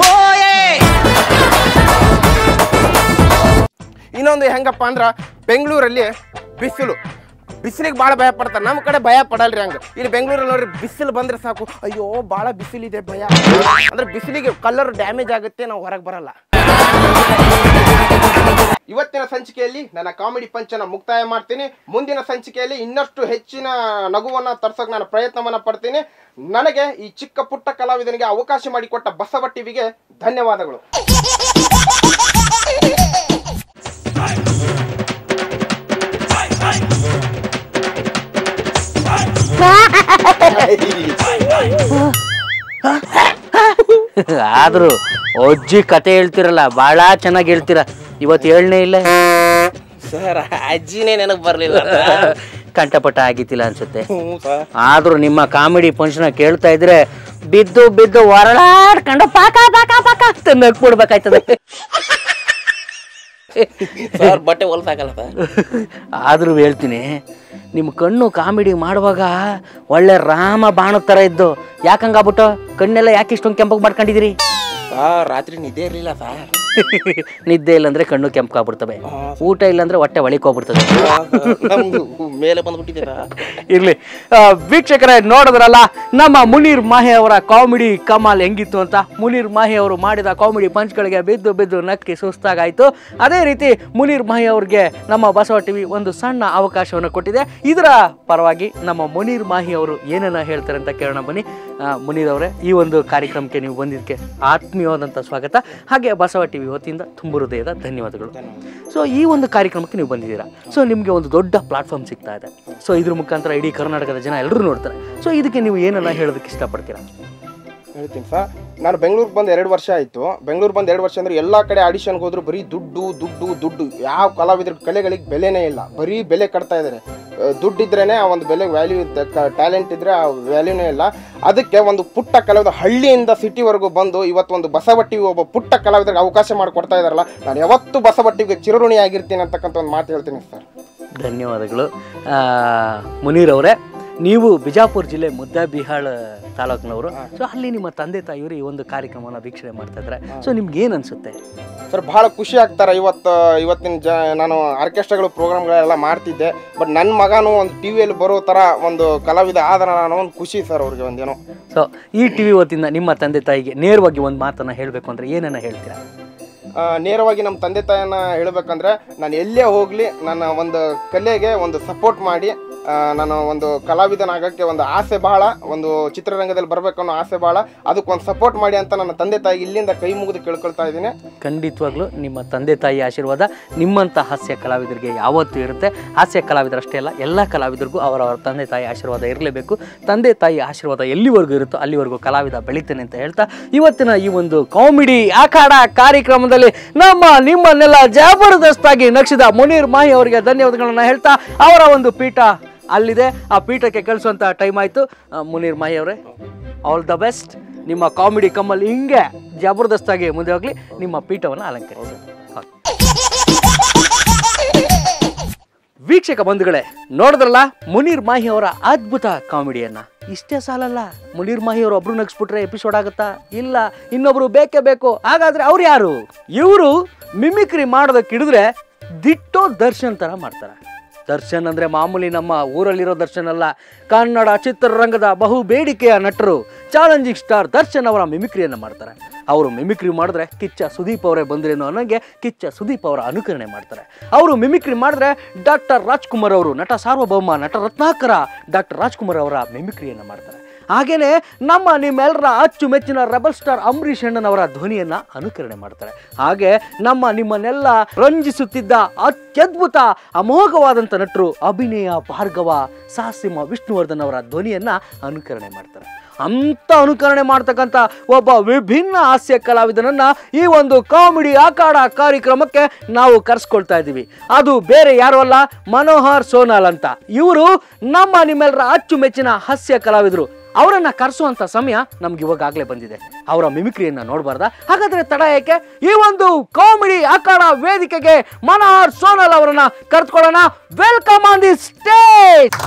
ಇನ್ನೊಂದು ಹೆಂಗಪ್ಪ ಅಂದ್ರ ಬೆಂಗಳೂರಲ್ಲಿ ಬಿಸಿಲು ಬಿಸಿಲಿಗೆ ಭಾಳ ಭಯ ಪಡ್ತಾರೆ ನಮ್ಮ ಕಡೆ ಭಯ ಪಡಲ್ರಿ ಹಂಗ ಇಲ್ಲಿ ಬೆಂಗಳೂರಲ್ಲಿ ನೋಡ್ರಿ ಬಿಸಿಲು ಬಂದ್ರೆ ಸಾಕು ಅಯ್ಯೋ ಭಾಳ ಬಿಸಿಲಿದೆ ಭಯ ಅಂದ್ರೆ ಬಿಸಿಲಿಗೆ ಕಲರ್ ಡ್ಯಾಮೇಜ್ ಆಗುತ್ತೆ ನಾವು ಹೊರಗೆ ಬರಲ್ಲ ಇವತ್ತಿನ ಸಂಚಿಕೆಯಲ್ಲಿ ನನ್ನ ಕಾಮಿಡಿ ಪಂಚನ ಮುಕ್ತಾಯ ಮಾಡ್ತೀನಿ ಮುಂದಿನ ಸಂಚಿಕೆಯಲ್ಲಿ ಇನ್ನಷ್ಟು ಹೆಚ್ಚಿನ ನಗುವನ್ನ ತರ್ಸೋಕೆ ನಾನು ಪ್ರಯತ್ನವನ್ನ ಪಡ್ತೀನಿ ನನಗೆ ಈ ಚಿಕ್ಕ ಪುಟ್ಟ ಕಲಾವಿದನಿಗೆ ಅವಕಾಶ ಮಾಡಿಕೊಟ್ಟ ಬಸವ ಟಿವಿಗೆ ಧನ್ಯವಾದಗಳು ಆದ್ರೂ ಅಜ್ಜಿ ಕತೆ ಹೇಳ್ತಿರಲ್ಲ ಭಾಳ ಚೆನ್ನಾಗಿ ಹೇಳ್ತೀರ ಇವತ್ತು ಏಳನೇ ಇಲ್ಲ ಸರ್ ಅಜ್ಜಿನೇ ನೆನಪು ಬರಲಿಲ್ಲ ಕಂಠಪಟ ಆಗಿತ್ತಿಲ್ಲ ಅನ್ಸುತ್ತೆ ಹ್ಞೂ ಸರ್ ಆದ್ರೂ ನಿಮ್ಮ ಕಾಮಿಡಿ ಫಂಕ್ಷನ್ ಕೇಳ್ತಾ ಇದ್ರೆ ಬಿದ್ದು ಬಿದ್ದು ಹೊರಳಾಡ್ಕೊಂಡು ಪಾಕ ಪಾಕ ಪಾಕ ಅಂತ ನಗ್ಬಿಡ್ಬೇಕಾಯ್ತದೆ ಸರ್ ಬಟ್ಟೆ ಹೊಲ್ಸಾಕಲ್ಲ ಸರ್ ಆದ್ರೂ ಹೇಳ್ತೀನಿ ನಿಮ್ಮ ಕಣ್ಣು ಕಾಮಿಡಿ ಮಾಡುವಾಗ ಒಳ್ಳೆ ರಾಮ ಬಾಣದ ಥರ ಇದ್ದು ಯಾಕಂಗಾಗ್ಬಿಟ್ಟು ಕಣ್ಣೆಲ್ಲ ಯಾಕೆ ಇಷ್ಟೊಂದು ಕೆಂಪಗೆ ಮಾಡ್ಕೊಂಡಿದ್ದೀರಿ ಸರ್ ರಾತ್ರಿ ನಿದ್ದೆ ಇರಲಿಲ್ಲ ಸರ್ ನಿದ್ದೆ ಇಲ್ಲಂದ್ರೆ ಕಣ್ಣು ಕೆಂಪಗಾಗ್ಬಿಡ್ತವೆ ಊಟ ಇಲ್ಲಂದ್ರೆ ಹೊಟ್ಟೆ ಒಳಿಕೋಗ್ಬಿಡ್ತದೆ ನಮ್ದು ಮೇಲೆ ಬಂದ್ಬಿಟ್ಟಿದೆ ಸರ್ ಇರ್ಲಿ ಆ, ವೀಕ್ಷಕರೇ ನೋಡಿದ್ರಲ್ಲ ನಮ್ಮ ಮುನೀರ್ ಮಾಹಿ ಅವರ ಕಾಮಿಡಿ ಕಮಾಲ್ ಹೆಂಗಿತ್ತು ಅಂತ ಮುನೀರ್ ಮಾಹಿ ಅವರು ಮಾಡಿದ ಕಾಮಿಡಿ ಪಂಚ್ಗಳಿಗೆ ಬಿದ್ದು ಬಿದ್ದು ನಕ್ಕಿ ಸುಸ್ತಾಗಾಯ್ತು ಅದೇ ರೀತಿ ಮುನೀರ್ ಮಾಹಿ ಅವ್ರಿಗೆ ನಮ್ಮ ಬಸವ ಟಿವಿ ಒಂದು ಸಣ್ಣ ಅವಕಾಶವನ್ನು ಕೊಟ್ಟಿದೆ ಇದರ ಪರವಾಗಿ ನಮ್ಮ ಮುನೀರ್ ಮಾಹಿ ಅವರು ಏನನ್ನ ಹೇಳ್ತಾರೆ ಅಂತ ಕೇಳೋಣ ಬನ್ನಿ ಆ, ಮುನೀರ್ ಅವರೇ ಈ ಒಂದು ಕಾರ್ಯಕ್ರಮಕ್ಕೆ ನೀವು ಬಂದಿದ್ದಕ್ಕೆ ಆತ್ಮೀಯವಾದಂಥ ಸ್ವಾಗತ ಹಾಗೆ ಬಸವ ಟಿವಿ ವತಿಯಿಂದ ತುಂಬ ಹೃದಯದ ಧನ್ಯವಾದಗಳು ಸೊ ಈ ಒಂದು ಕಾರ್ಯಕ್ರಮಕ್ಕೆ ನೀವು ಬಂದಿದ್ದೀರಾ ಸೊ ನಿಮಗೆ ಒಂದು ದೊಡ್ಡ ಪ್ಲಾಟ್ಫಾರ್ಮ್ ಸಿಗ್ತಾ ಇದೆ ಸೊ ಇದ್ರ ಮುಖಾಂತರ ಇಡೀ ಕರ್ನಾಟಕದ ಜನ ಎಲ್ಲರೂ ನೋಡ್ತಾರೆ ಸೊ ಇದಕ್ಕೆ ನೀವು ಏನನ್ನ ಹೇಳೋದಕ್ಕೆ ಇಷ್ಟಪಡ್ತೀರಾ ಹೇಳ್ತೀನಿ ಸರ್ ನಾನು ಬೆಂಗಳೂರಿಗೆ ಬಂದು ಎರಡು ವರ್ಷ ಆಯಿತು ಬೆಂಗಳೂರು ಬಂದು ಎರಡು ವರ್ಷ ಅಂದರೆ ಎಲ್ಲ ಕಡೆ ಆಡಿಷನ್ಗೆ ಹೋದ್ರು ಬರೀ ದುಡ್ಡು ದುಡ್ಡು ದುಡ್ಡು ಯಾವ ಕಲಾವಿದ್ರ ಕಲೆಗಳಿಗೆ ಬೆಲೆನೇ ಇಲ್ಲ ಬರೀ ಬೆಲೆ ಕಟ್ತಾ ಇದ್ದಾರೆ ದುಡ್ಡು ಇದ್ರೇ ಆ ಒಂದು ಬೆಲೆ ವ್ಯಾಲ್ಯೂ ಟ್ಯಾಲೆಂಟ್ ಇದ್ದರೆ ಆ ವ್ಯಾಲ್ಯೂನೇ ಇಲ್ಲ ಅದಕ್ಕೆ ಒಂದು ಪುಟ್ಟ ಕಲಾವಿದ ಹಳ್ಳಿಯಿಂದ ಸಿಟಿವರೆಗೂ ಬಂದು ಇವತ್ತು ಒಂದು ಬಸವಟ್ಟಿ ಒಬ್ಬ ಪುಟ್ಟ ಕಲಾವಿದರಿಗೆ ಅವಕಾಶ ಮಾಡಿಕೊಡ್ತಾ ಇದ್ದಾರಲ್ಲ ನಾನು ಯಾವತ್ತೂ ಬಸವಟ್ಟಿಗೆ ಚಿರಋಣಿ ಆಗಿರ್ತೀನಿ ಅಂತಕ್ಕಂಥ ಒಂದು ಮಾತು ಹೇಳ್ತೀನಿ ಸರ್ ಧನ್ಯವಾದಗಳು ಆ, ಮುನೀರ್ ಅವರೇ ನೀವು ಬಿಜಾಪುರ ಜಿಲ್ಲೆ ಮುದ್ದಾಬಿಹಾಳ ತಾಲೂಕಿನವರು ಸೊ ಅಲ್ಲಿ ನಿಮ್ಮ ತಂದೆ ತಾಯಿಯವರು ಈ ಒಂದು ಕಾರ್ಯಕ್ರಮವನ್ನು ವೀಕ್ಷಣೆ ಮಾಡ್ತಾ ಇದ್ದಾರೆ ಸೊ ನಿಮ್ಗೆ ಏನು ಅನ್ಸುತ್ತೆ ಸರ್ ಭಾಳ ಖುಷಿ ಆಗ್ತಾರೆ ಇವತ್ತು ಇವತ್ತಿನ ಜ ನಾನು ಆರ್ಕೆಸ್ಟ್ರಾಗಳು ಪ್ರೋಗ್ರಾಮ್ಗಳೆಲ್ಲ ಮಾಡ್ತಿದ್ದೆ ಬಟ್ ನನ್ನ ಮಗನೂ ಒಂದು ಟಿ ವಿಯಲ್ಲಿ ಬರೋ ಥರ ಒಂದು ಕಲಾವಿದ ಆದ ನಾನು ಒಂದು ಖುಷಿ ಸರ್ ಅವ್ರಿಗೆ ಒಂದೇನೋ ಸೊ ಈ ಟಿ ವಿ ವತಿಯಿಂದ ನಿಮ್ಮ ತಂದೆ ತಾಯಿಗೆ ನೇರವಾಗಿ ಒಂದು ಮಾತನ್ನು ಹೇಳಬೇಕು ಅಂದರೆ ಏನನ್ನ ಹೇಳ್ತೀರಾ ಆ, ನೇರವಾಗಿ ನಮ್ಮ ತಂದೆ ತಾಯಿಯನ್ನ ಹೇಳಬೇಕಂದ್ರೆ ನಾನು ಎಲ್ಲೇ ಹೋಗಲಿ ನನ್ನ ಒಂದು ಕಲೆಗೆ ಒಂದು ಸಪೋರ್ಟ್ ಮಾಡಿ ಆ, ನಾನು ಒಂದು ಕಲಾವಿದನಾಗಕ್ಕೆ ಒಂದು ಆಸೆ ಭಾಳ ಒಂದು ಚಿತ್ರರಂಗದಲ್ಲಿ ಬರಬೇಕು ಅನ್ನೋ ಆಸೆ ಭಾಳ ಅದಕ್ಕೆ ಒಂದು ಸಪೋರ್ಟ್ ಮಾಡಿ ಅಂತ ನನ್ನ ತಂದೆ ತಾಯಿಗೆ ಇಲ್ಲಿಂದ ಕೈ ಮುಗಿದು ಕೇಳ್ಕೊಳ್ತಾ ಇದ್ದೀನಿ ಖಂಡಿತವಾಗ್ಲೂ ನಿಮ್ಮ ತಂದೆ ತಾಯಿ ಆಶೀರ್ವಾದ ನಿಮ್ಮಂಥ ಹಾಸ್ಯ ಕಲಾವಿದರಿಗೆ ಯಾವತ್ತೂ ಇರುತ್ತೆ ಹಾಸ್ಯ ಕಲಾವಿದರಷ್ಟೇ ಅಲ್ಲ ಎಲ್ಲ ಕಲಾವಿದರಿಗೂ ಅವರವರ ತಂದೆ ತಾಯಿ ಆಶೀರ್ವಾದ ಇರಲೇಬೇಕು ತಂದೆ ತಾಯಿ ಆಶೀರ್ವಾದ ಎಲ್ಲಿವರೆಗೂ ಇರುತ್ತೋ ಅಲ್ಲಿವರೆಗೂ ಕಲಾವಿದ ಬೆಳಿತಾನೆ ಅಂತ ಹೇಳ್ತಾ ಇವತ್ತಿನ ಈ ಒಂದು ಕಾಮಿಡಿ ಆಖಾಡ ಕಾರ್ಯಕ್ರಮದಲ್ಲಿ ನಮ್ಮ ನಿಮ್ಮನ್ನೆಲ್ಲ ಜಬರ್ದಸ್ತಾಗಿ ನಕ್ಷಿದ ಮುನೀರ್ ಮಾಹಿ ಅವರಿಗೆ ಧನ್ಯವಾದಗಳನ್ನ ಹೇಳ್ತಾ ಅವರ ಒಂದು ಪೀಠ ಅಲ್ಲಿದೆ ಆ ಪೀಠಕ್ಕೆ ಕಳಿಸುವಂಥ ಟೈಮ್ ಆಯಿತು ಮುನೀರ್ ಮಾಹಿ ಅವರೇ ಆಲ್ ದ ಬೆಸ್ಟ್ ನಿಮ್ಮ ಕಾಮಿಡಿ ಕಮ್ಮಲ್ಲಿ ಹಿಂಗೆ ಜಬರ್ದಸ್ತಾಗಿ ಮುಂದೆ ಹೋಗಲಿ ನಿಮ್ಮ ಪೀಠವನ್ನು ಅಲಂಕರಿಸಿ ಹಾಗೆ. ವೀಕ್ಷಕ ಬಂಧುಗಳೇ ನೋಡಿದ್ರಲ್ಲ ಮುನೀರ್ ಮಾಹಿ ಅವರ ಅದ್ಭುತ ಕಾಮಿಡಿಯನ್ನ ಇಷ್ಟೇ ಸಾಲಲ್ಲ ಮುನೀರ್ ಮಾಹಿ ಅವರು ಒಬ್ರು ನಗಿಸ್ಬಿಟ್ರೆ ಎಪಿಸೋಡ್ ಆಗುತ್ತಾ ಇಲ್ಲ ಇನ್ನೊಬ್ರು ಬೇಕೇ ಬೇಕು ಹಾಗಾದ್ರೆ ಅವ್ರು ಯಾರು ಇವರು ಮಿಮಿಕ್ರಿ ಮಾಡೋದಕ್ಕೆ ಹಿಡಿದ್ರೆ ದಿಟ್ಟೋ ದರ್ಶನ್ ತರ ಮಾಡ್ತಾರೆ ದರ್ಶನ್ ಅಂದ್ರೆ ಮಾಮೂಲಿ ನಮ್ಮ ಊರಲ್ಲಿರೋ ದರ್ಶನ್ ಅಲ್ಲ ಕನ್ನಡ ಚಿತ್ರರಂಗದ ಬಹು ಬೇಡಿಕೆಯ ನಟರು ಚಾಲೆಂಜಿಂಗ್ ಸ್ಟಾರ್ ದರ್ಶನ್ ಅವರ ಮಿಮಿಕ್ರಿಯನ್ನು ಮಾಡ್ತಾರೆ ಅವರು ಮಿಮಿಕ್ರಿ ಮಾಡಿದ್ರೆ ಕಿಚ್ಚ ಸುದೀಪ್ ಅವರೇ ಬಂದ್ರೇನೋ ಅನ್ನೋಂಗೆ ಕಿಚ್ಚ ಸುದೀಪ್ ಅವರ ಅನುಕರಣೆ ಮಾಡ್ತಾರೆ ಅವರು ಮಿಮಿಕ್ರಿ ಮಾಡಿದ್ರೆ ಡಾಕ್ಟರ್ ರಾಜ್ಕುಮಾರ್ ಅವರು ನಟ ಸಾರ್ವಭೌಮ ನಟ ರತ್ನಾಕರ ಡಾಕ್ಟರ್ ರಾಜ್ಕುಮಾರ್ ಅವರ ಮಿಮಿಕ್ರಿಯನ್ನು ಮಾಡ್ತಾರೆ ಹಾಗೇನೆ ನಮ್ಮ ನಿಮ್ಮೆಲ್ಲರ ಅಚ್ಚುಮೆಚ್ಚಿನ ರೆಬಲ್ ಸ್ಟಾರ್ ಅಂಬರೀಷ್ ಅಣ್ಣನವರ ಧ್ವನಿಯನ್ನ ಅನುಕರಣೆ ಮಾಡ್ತಾರೆ ಹಾಗೆ ನಮ್ಮ ನಿಮ್ಮನ್ನೆಲ್ಲ ರಂಜಿಸುತ್ತಿದ್ದ ಅತ್ಯದ್ಭುತ ಅಮೋಘವಾದಂಥ ನಟರು ಅಭಿನಯ ಭಾರ್ಗವ ಸಾಸಿಮ ವಿಷ್ಣುವರ್ಧನ್ ಅವರ ಧ್ವನಿಯನ್ನ ಅನುಕರಣೆ ಮಾಡ್ತಾರೆ ಅಂತ ಅನುಕರಣೆ ಮಾಡ್ತಕ್ಕಂಥ ಒಬ್ಬ ವಿಭಿನ್ನ ಹಾಸ್ಯ ಕಲಾವಿದನನ್ನ ಈ ಒಂದು ಕಾಮಿಡಿ ಆಕಾಡ ಕಾರ್ಯಕ್ರಮಕ್ಕೆ ನಾವು ಕರೆಸ್ಕೊಳ್ತಾ ಇದ್ದೀವಿ ಅದು ಬೇರೆ ಯಾರು ಅಲ್ಲ ಮನೋಹರ್ ಸೋನಾಲ್ ಅಂತ ಇವರು ನಮ್ಮ ನಿಮ್ಮೆಲ್ಲರ ಅಚ್ಚುಮೆಚ್ಚಿನ ಹಾಸ್ಯ ಕಲಾವಿದರು ಅವರನ್ನ ಕರೆಸುವಂತ ಸಮಯ ನಮ್ಗೆ ಇವಾಗಲೇ ಬಂದಿದೆ ಅವರ ಮಿಮಿಕ್ರಿಯನ್ನ ನೋಡಬಾರ್ದ ಹಾಗಾದ್ರೆ ತಡ ಏಕೆ ಈ ಒಂದು ಕಾಮಿಡಿ ಆಕಾಡ ವೇದಿಕೆಗೆ ಮನೋಹರ್ ಸೋನಲ್ ಅವರನ್ನ ಕರೆದುಕೊಳ್ಳೋಣ welcome on the stage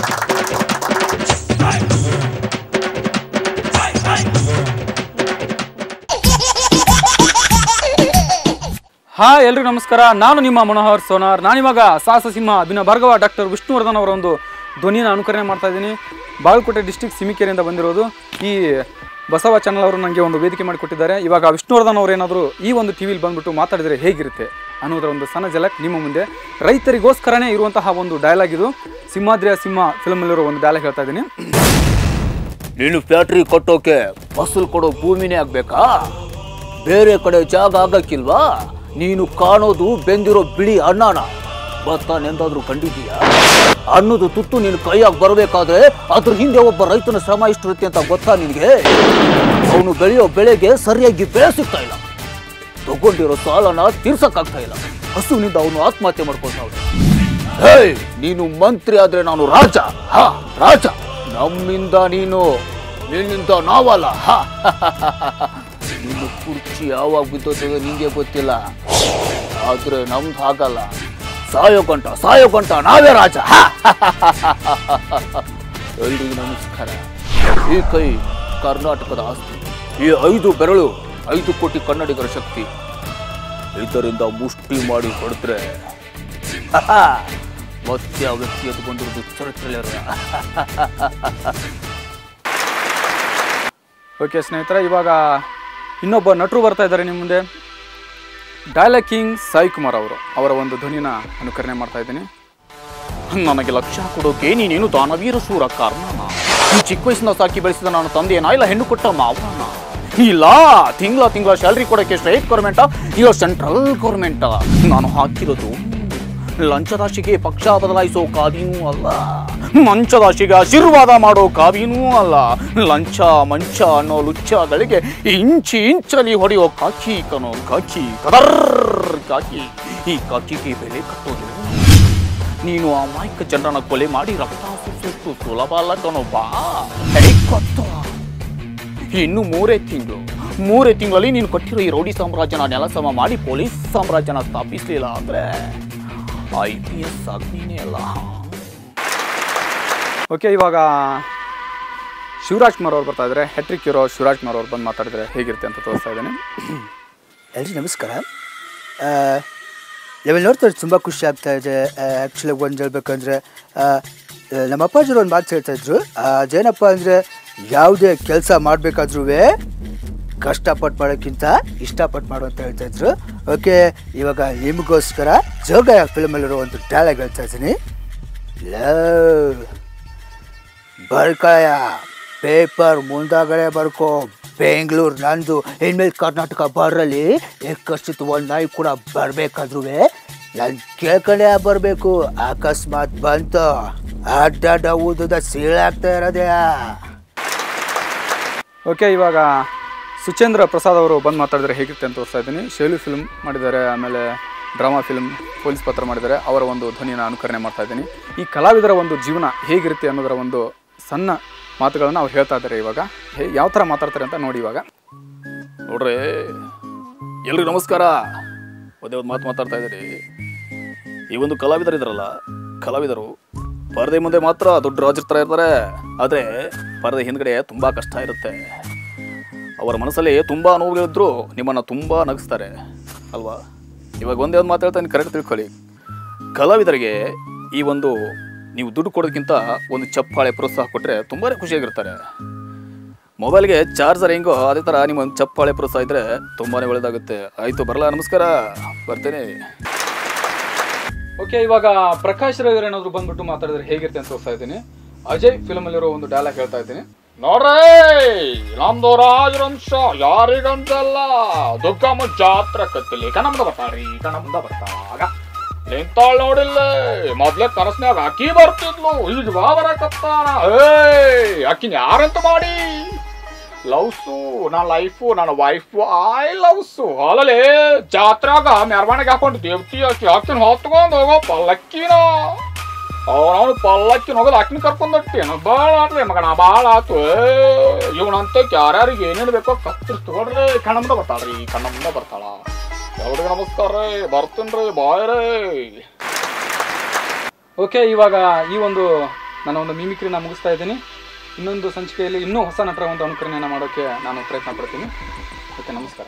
hi ಎಲ್ರಿಗೂ ನಮಸ್ಕಾರ ನಾನು ನಿಮ್ಮ ಮನೋಹರ್ ಸೋನಾರ್ ನಾನಿವಾಗ ಸಾಹಸ ಸಿಂಹ ಅಭಿನವ ಭಾರ್ಗವ ಡಾಕ್ಟರ್ ವಿಷ್ಣುವರ್ಧನ್ ಅವರ ಒಂದು ಧ್ವನಿಯನ್ನು ಅನುಕರಣೆ ಮಾಡ್ತಾ ಇದ್ದೀನಿ ಬಾಗಲಕೋಟೆ ಡಿಸ್ಟಿಕ್ ಸಿಮಿಕೆರೆಯಿಂದ ಬಂದಿರೋದು ಈ ಬಸವ ಚಾನಲ್ ಅವರು ನನಗೆ ಒಂದು ವೇದಿಕೆ ಮಾಡಿಕೊಟ್ಟಿದ್ದಾರೆ ಇವಾಗ ವಿಷ್ಣುವರ್ಧನ್ ಅವರು ಏನಾದರೂ ಈ ಒಂದು ಟಿ ವಿಲಿ ಬಂದ್ಬಿಟ್ಟು ಮಾತಾಡಿದರೆ ಹೇಗಿರುತ್ತೆ ಅನ್ನೋದರ ಒಂದು ಸಣ್ಣ ಜಲಕ್ ನಿಮ್ಮ ಮುಂದೆ ರೈತರಿಗೋಸ್ಕರನೇ ಇರುವಂತಹ ಒಂದು ಡೈಲಾಗ್ ಇದು ಸಿಂಹಾದ್ರಿಯ ಸಿಂಹ ಫಿಲ್ಮಲ್ಲಿರೋ ಒಂದು ಡೈಲಾಗ್ ಹೇಳ್ತಾ ಇದ್ದೀನಿ ನೀನು ಫ್ಯಾಕ್ಟ್ರಿ ಕಟ್ಟೋಕೆ ಫಸಲು ಕೊಡೋ ಭೂಮಿನೇ ಆಗ್ಬೇಕಾ ಬೇರೆ ಕಡೆ ಜಾಗ ಆಗಕ್ಕಿಲ್ವಾ ನೀನು ಕಾಣೋದು ಬೆಂದಿರೋ ಬಿಳಿ ಅನ್ನನ ಭತ್ತ ನೆಂದಾದ್ರೂ ಕಂಡಿದೀಯಾ ಅನ್ನೋದು ತುತ್ತು ನೀನು ಕೈಯಾಗಿ ಬರಬೇಕಾದ್ರೆ ಅದ್ರ ಹಿಂದೆ ಒಬ್ಬ ರೈತನ ಶ್ರಮ ಇಷ್ಟಿರುತ್ತೆ ಅಂತ ಗೊತ್ತಾ ನಿನಗೆ ಅವನು ಬೆಳೆಯೋ ಬೆಳೆಗೆ ಸರಿಯಾಗಿ ಬೆಳೆ ಸಿಗ್ತಾ ಇಲ್ಲ ತಗೊಂಡಿರೋ ಸಾಲನ ತೀರ್ಸಕ್ಕಾಗ್ತಾ ಇಲ್ಲ ಹಸುವಿನಿಂದ ಅವನು ಆತ್ಮಹತ್ಯೆ ಮಾಡ್ಕೊಳ್ತಾವನೆ ಹೇ ನೀನು ಮಂತ್ರಿ ಆದ್ರೆ ನಾನು ರಾಜ ಹಾ ರಾಜ ನಮ್ಮಿಂದ ನೀನು ನಿನ್ನಿಂದ ನಾವಲ್ಲ ಹಾ ನಿನ್ನ ಕುರ್ಚಿ ಯಾವಾಗ ಬಿದ್ದೋತದೆ ನಿಂಗೆ ಗೊತ್ತಿಲ್ಲ ಆದ್ರೆ ನಮ್ದು ಹಾಗಲ್ಲ ಸಾಯೋ ಗಂಟ ಸಾಯೋ ಗಂಟ ನಾವೇ ರಾಜ ಹಾ ಎಲ್ರಿಗೂ ನಮಸ್ಕಾರ ಈ ಕೈ ಕರ್ನಾಟಕದ ಆಸ್ತಿ ಈ ಐದು ಬೆರಳು ಐದು ಕೋಟಿ ಕನ್ನಡಿಗರ ಶಕ್ತಿ ಇದರಿಂದ ಮುಷ್ಟಿ ಮಾಡಿ ಹೊಡೆದ್ರೆ ಮತ್ತೆ ಆ ವ್ಯಕ್ತಿ ಎದ್ಕೊಂಡಿರೋದು ಚರಿತ್ರೆಯಲ್ಲ ಓಕೆ ಸ್ನೇಹಿತರೆ ಇವಾಗ ಇನ್ನೊಬ್ಬ ನಟರು ಬರ್ತಾ ಇದ್ದಾರೆ ನಿಮ್ಮ ಮುಂದೆ ಡೈಲಾಗ್ ಕಿಂಗ್ ಸಾಯಿ ಕುಮಾರ್ ಅವರು ಅವರ ಒಂದು ಧ್ವನಿನ ಅನುಕರಣೆ ಮಾಡ್ತಾ ಇದ್ದೀನಿ ನನಗೆ ಲಕ್ಷ ಕೊಡೋಕೆ ನೀನೇನು ದಾನವೀರ ಸೂರ ಕಾರಣನ ಈ ಚಿಕ್ಕ ವಯಸ್ಸಿನ ಸಾಕಿ ಬೆಳೆಸಿದ ನಾನು ತಂದೆಯನ ಇಲ್ಲ ಹೆಣ್ಣು ಕೊಟ್ಟ ಮಾವನ ಇಲ್ಲ ತಿಂಗಳ ತಿಂಗಳ ಸ್ಯಾಲ್ರಿ ಕೊಡೋಕೆ ಸ್ಟೇಟ್ ಗೌರ್ಮೆಂಟ ಇಲ್ಲ ಸೆಂಟ್ರಲ್ ಗೌರ್ಮೆಂಟ ನಾನು ಹಾಕಿರೋದು ಲಂಚದಾಶಿಗೆ ಪಕ್ಷ ಬದಲಾಯಿಸೋ ಕಾವ್ಯನೂ ಅಲ್ಲ ಮಂಚದಾಶಿಗೆ ಆಶೀರ್ವಾದ ಮಾಡೋ ಕಾವ್ಯನೂ ಅಲ್ಲ ಲಂಚ ಮಂಚ ಅನ್ನೋ ಲುಚ್ಚಗಳಿಗೆ ಇಂಚಿ ಇಂಚಲಿ ಹೊಡೆಯೋ ಕಾಕಿ ಕನೋ ಕಾಕಿ ಕದರ್ ಕಾಕಿ ಈ ಕಾಕಿಗೆ ಬೆಲೆ ಕಟ್ಟೋದು ನೀನು ಆ ಮಾಯ್ಕ ಜನರನ್ನ ಕೊಲೆ ಮಾಡಿ ರಕ್ತ ಸುಟ್ಟು ಸುಲಭ ಅಲ್ಲ ಕಣೋ ಬಾ ಹೇಗ್ ಗೊತ್ತು? ಇನ್ನು ಮೂರೇ ತಿಂಗಳು ಮೂರೇ ತಿಂಗಳಲ್ಲಿ ನೀನು ಕಟ್ಟಿರೋ ಈ ರೌಡಿ ಸಾಮ್ರಾಜ್ಯನ ನೆಲಸಮ ಮಾಡಿ ಪೊಲೀಸ್ ಸಾಮ್ರಾಜ್ಯನ ಸ್ಥಾಪಿಸಲಿಲ್ಲ ಅಂದ್ರೆ ಐ ಪಿ ಎಸ್ ಅಗ್ನಿನೇ ಅಲ್ಲ ಓಕೆ ಇವಾಗ ಶಿವರಾಜ್ ಕುಮಾರ್ ಅವ್ರು ಬರ್ತಾ ಇದ್ದಾರೆ ಹೆಟ್ರಿಕ್ ಇರೋ ಶಿವರಾಜ್ ಕುಮಾರ್ ಅವ್ರು ಬಂದು ಮಾತಾಡಿದ್ರೆ ಹೇಗಿರುತ್ತೆ ಅಂತ ತೋರಿಸ್ತಾ ಇದ್ದೇನೆ ಎಲ್ರಿಗೂ ನಮಸ್ಕಾರ ಇವಾಗ ನೋಡ್ತಾರೆ ತುಂಬ ಖುಷಿ ಆಗ್ತಾ ಇದೆ ಆ್ಯಕ್ಚುಲಿ ಒಂದು ಹೇಳ್ಬೇಕಂದ್ರೆ ಆ, ನಮ್ಮ ಅಪ್ಪಾಜಿರು ಒಂದು ಮಾತು ಹೇಳ್ತಾ ಇದ್ರು ಅದೇನಪ್ಪ ಅಂದರೆ ಯಾವುದೇ ಕೆಲಸ ಮಾಡಬೇಕಾದ್ರೂ ಕಷ್ಟಪಟ್ಟು ಮಾಡೋಕ್ಕಿಂತ ಇಷ್ಟಪಟ್ಟು ಮಾಡು ಅಂತ ಹೇಳ್ತಾ ಇದ್ರು ಓಕೆ ಇವಾಗ ನಿಮಗೋಸ್ಕರ ಜೋಗ ಫಿಲ್ಮಲ್ಲಿರೋ ಒಂದು ಡೈಲಾಗ್ ಹೇಳ್ತಾ ಇದ್ದೀನಿ ಲವ್ ಬರ್ಕಯ ಪೇಪರ್ ಮುಂದಾಗಡೆ ಬರ್ಕೋ ಬೆಂಗಳೂರು ನಂದು ಇನ್ಮೇಲೆ ಕರ್ನಾಟಕ ಬರಲಿ ಎಕ್ಕಷ್ಟಿತ್ತು ಒಂದು ನಾಯಿ ಕೂಡ ಬರಬೇಕಾದ್ರೂ ನಾನು ಕೇಳ್ಕೊಂಡೇ ಬರಬೇಕು ಅಕಸ್ಮಾತ್ ಬಂತು ಅಡ್ಡಡ್ಡ ಊದದ ಸೀಳಾಗ್ತಾ ಇರೋದೇ ಓಕೆ ಇವಾಗ ಸುಚೇಂದ್ರ ಪ್ರಸಾದ್ ಅವರು ಬಂದು ಮಾತಾಡಿದ್ರೆ ಹೇಗಿರುತ್ತೆ ಅಂತ ತೋರಿಸ್ತಾ ಇದ್ದೀನಿ ಶೈಲು ಫಿಲ್ಮ್ ಮಾಡಿದ್ದಾರೆ ಆಮೇಲೆ ಡ್ರಾಮಾ ಫಿಲ್ಮ್ ಪೊಲೀಸ್ ಪತ್ರ ಮಾಡಿದ್ದಾರೆ ಅವರ ಒಂದು ಧ್ವನಿನ ಅನುಕರಣೆ ಮಾಡ್ತಾ ಇದ್ದೀನಿ ಈ ಕಲಾವಿದರ ಒಂದು ಜೀವನ ಹೇಗಿರುತ್ತೆ ಅನ್ನೋದರ ಒಂದು ಸಣ್ಣ ಮಾತುಗಳನ್ನು ಅವ್ರು ಹೇಳ್ತಾ ಇದ್ದಾರೆ ಇವಾಗ ಹೇ ಯಾವ ಥರ ಮಾತಾಡ್ತಾರೆ ಅಂತ ನೋಡಿ ಇವಾಗ ನೋಡ್ರಿ ಎಲ್ರಿಗೂ ನಮಸ್ಕಾರ ಒಂದೇ ಒಂದು ಮಾತು ಮಾತಾಡ್ತಾ ಇದ್ದೀರಿ ಈ ಒಂದು ಕಲಾವಿದರು ಇದ್ರಲ್ಲ ಕಲಾವಿದರು ಪರದೆ ಮುಂದೆ ಮಾತ್ರ ದೊಡ್ಡ ರಾಜರ ಥರ ಇರ್ತಾರೆ ಆದರೆ ಪರದೆ ಹಿಂದ್ಗಡೆ ತುಂಬ ಕಷ್ಟ ಇರುತ್ತೆ ಅವರ ಮನಸ್ಸಲ್ಲಿ ತುಂಬ ನೋವುಗಳಿದ್ರು ನಿಮ್ಮನ್ನು ತುಂಬ ನಗಿಸ್ತಾರೆ ಅಲ್ವಾ ಇವಾಗ ಒಂದೇ ಒಂದು ಮಾತು ಹೇಳ್ತಾನೆ ಕರೆಕ್ಟ್ ತಿಳ್ಕೊಳ್ಳಿ ಕಲಾವಿದರಿಗೆ ಈ ಒಂದು ನೀವು ದುಡ್ಡು ಕೊಡೋದಕ್ಕಿಂತ ಒಂದು ಚಪ್ಪಾಳೆ ಪ್ರೋತ್ಸಾಹ ಕೊಟ್ಟರೆ ತುಂಬಾ ಖುಷಿಯಾಗಿರ್ತಾರೆ ಮೊಬೈಲ್ಗೆ ಚಾರ್ಜರ್ ಹೆಂಗೋ ಅದೇ ಥರ ನಿಮ್ಮ ಒಂದು ಚಪ್ಪಾಳೆ ಪ್ರೋತ್ಸಾಹ ಇದ್ದರೆ ತುಂಬಾ ಒಳ್ಳೆಯದಾಗುತ್ತೆ ಆಯಿತು ಬರಲ್ಲ ನಮಸ್ಕಾರ ಬರ್ತೇನೆ ಓಕೆ ಇವಾಗ ಪ್ರಕಾಶ್ ರವಿ ಏನಾದ್ರು ಬಂದ್ಬಿಟ್ಟು ಮಾತಾಡಿದ್ರೆ ಹೇಗಿರುತ್ತೆ ಅಂತ ತೋರಿಸ್ತಾ ಇದ್ದೀನಿ ಅಜಯ್ ಫಿಲ್ಮ್ ಅಲ್ಲಿರೋ ಒಂದು ಡೈಲಾಗ್ ಹೇಳ್ತಾ ಇದ್ದೀನಿ ನೋಡ್ರಿ ನಮ್ದು ರಾಜವಂಶ ಯಾರಿಗಂತಲ್ಲ ದುರ್ಗಮ್ಮ ಜಾತ್ರೆ ಕತ್ತಿಲಿ ಕಣಮ್ದ ಬರ್ತಾಳ್ರಿ ಕಣಮ್ದ ಬರ್ತಾವಾಗ ನಿಂತಾಳ್ ನೋಡಿಲ್ಲ ಮೊದ್ಲೇ ಕನಸ್ನ್ಯಾಗ ಅಕ್ಕಿ ಬರ್ತಿದ್ಲು ಈಗ ಬಾ ಬರಕತ್ತಾನ ಏಯ್ ಅಕ್ಕಿನ ಯಾರಂತ ಮಾಡಿ ಲವ್ಸು ನನ್ನ ಲೈಫು ನನ್ನ ವೈಫು ಐ ಲವ್ಸು ಅಲ್ಲಲ್ಲಿ ಜಾತ್ರಾಗ ಮೆರವಣಿಗೆ ಹಾಕೊಂಡು ದೇವತಿ ಅಕ್ಕಿ ಹಾಕಿನ ಹೊತ್ಕೊಂಡು ಹೋಗೋ ಪಲ್ಲಕ್ಕಿನ ಅವನವನು ಪಲ್ಲಕ್ಕಿನ ಹೋಗೋದು ಆಕಿನ ಕರ್ಕೊಂಡು ಹೊಟ್ಟೇನು ಭಾಳ ಆಟ್ರಿ ಮಗನ ಭಾಳ ಆತು ಇವನಂತ ಯಾರ್ಯಾರಿಗೆ ಏನೇನು ಬೇಕೋ ಕತ್ತರಿಸಿ ತಗೊಳ್ರಿ ಕಣ್ಣಮ್ದ ಬರ್ತಾಳ್ರಿ ಕಣ್ಣಮ್ದ ಬರ್ತಾಳ ಎಲ್ರಿಗೂ ನಮಸ್ಕಾರ ರೀ ಬರ್ತೀನಿ ರೀ ಬಾಯ್ ರೀ ಓಕೆ ಇವಾಗ ಈ ಒಂದು ನನ್ನ ಒಂದು ಮಿಮಿಕ್ರಿನ ಮುಗಿಸ್ತಾ ಇದ್ದೀನಿ ಇನ್ನೊಂದು ಸಂಚಿಕೆಯಲ್ಲಿ ಇನ್ನೂ ಹೊಸ ನಟರ ಒಂದು ಅನುಕರಣೆಯನ್ನು ಮಾಡೋಕ್ಕೆ ನಾನು ಪ್ರಯತ್ನ ಪಡ್ತೀನಿ ಓಕೆ ನಮಸ್ಕಾರ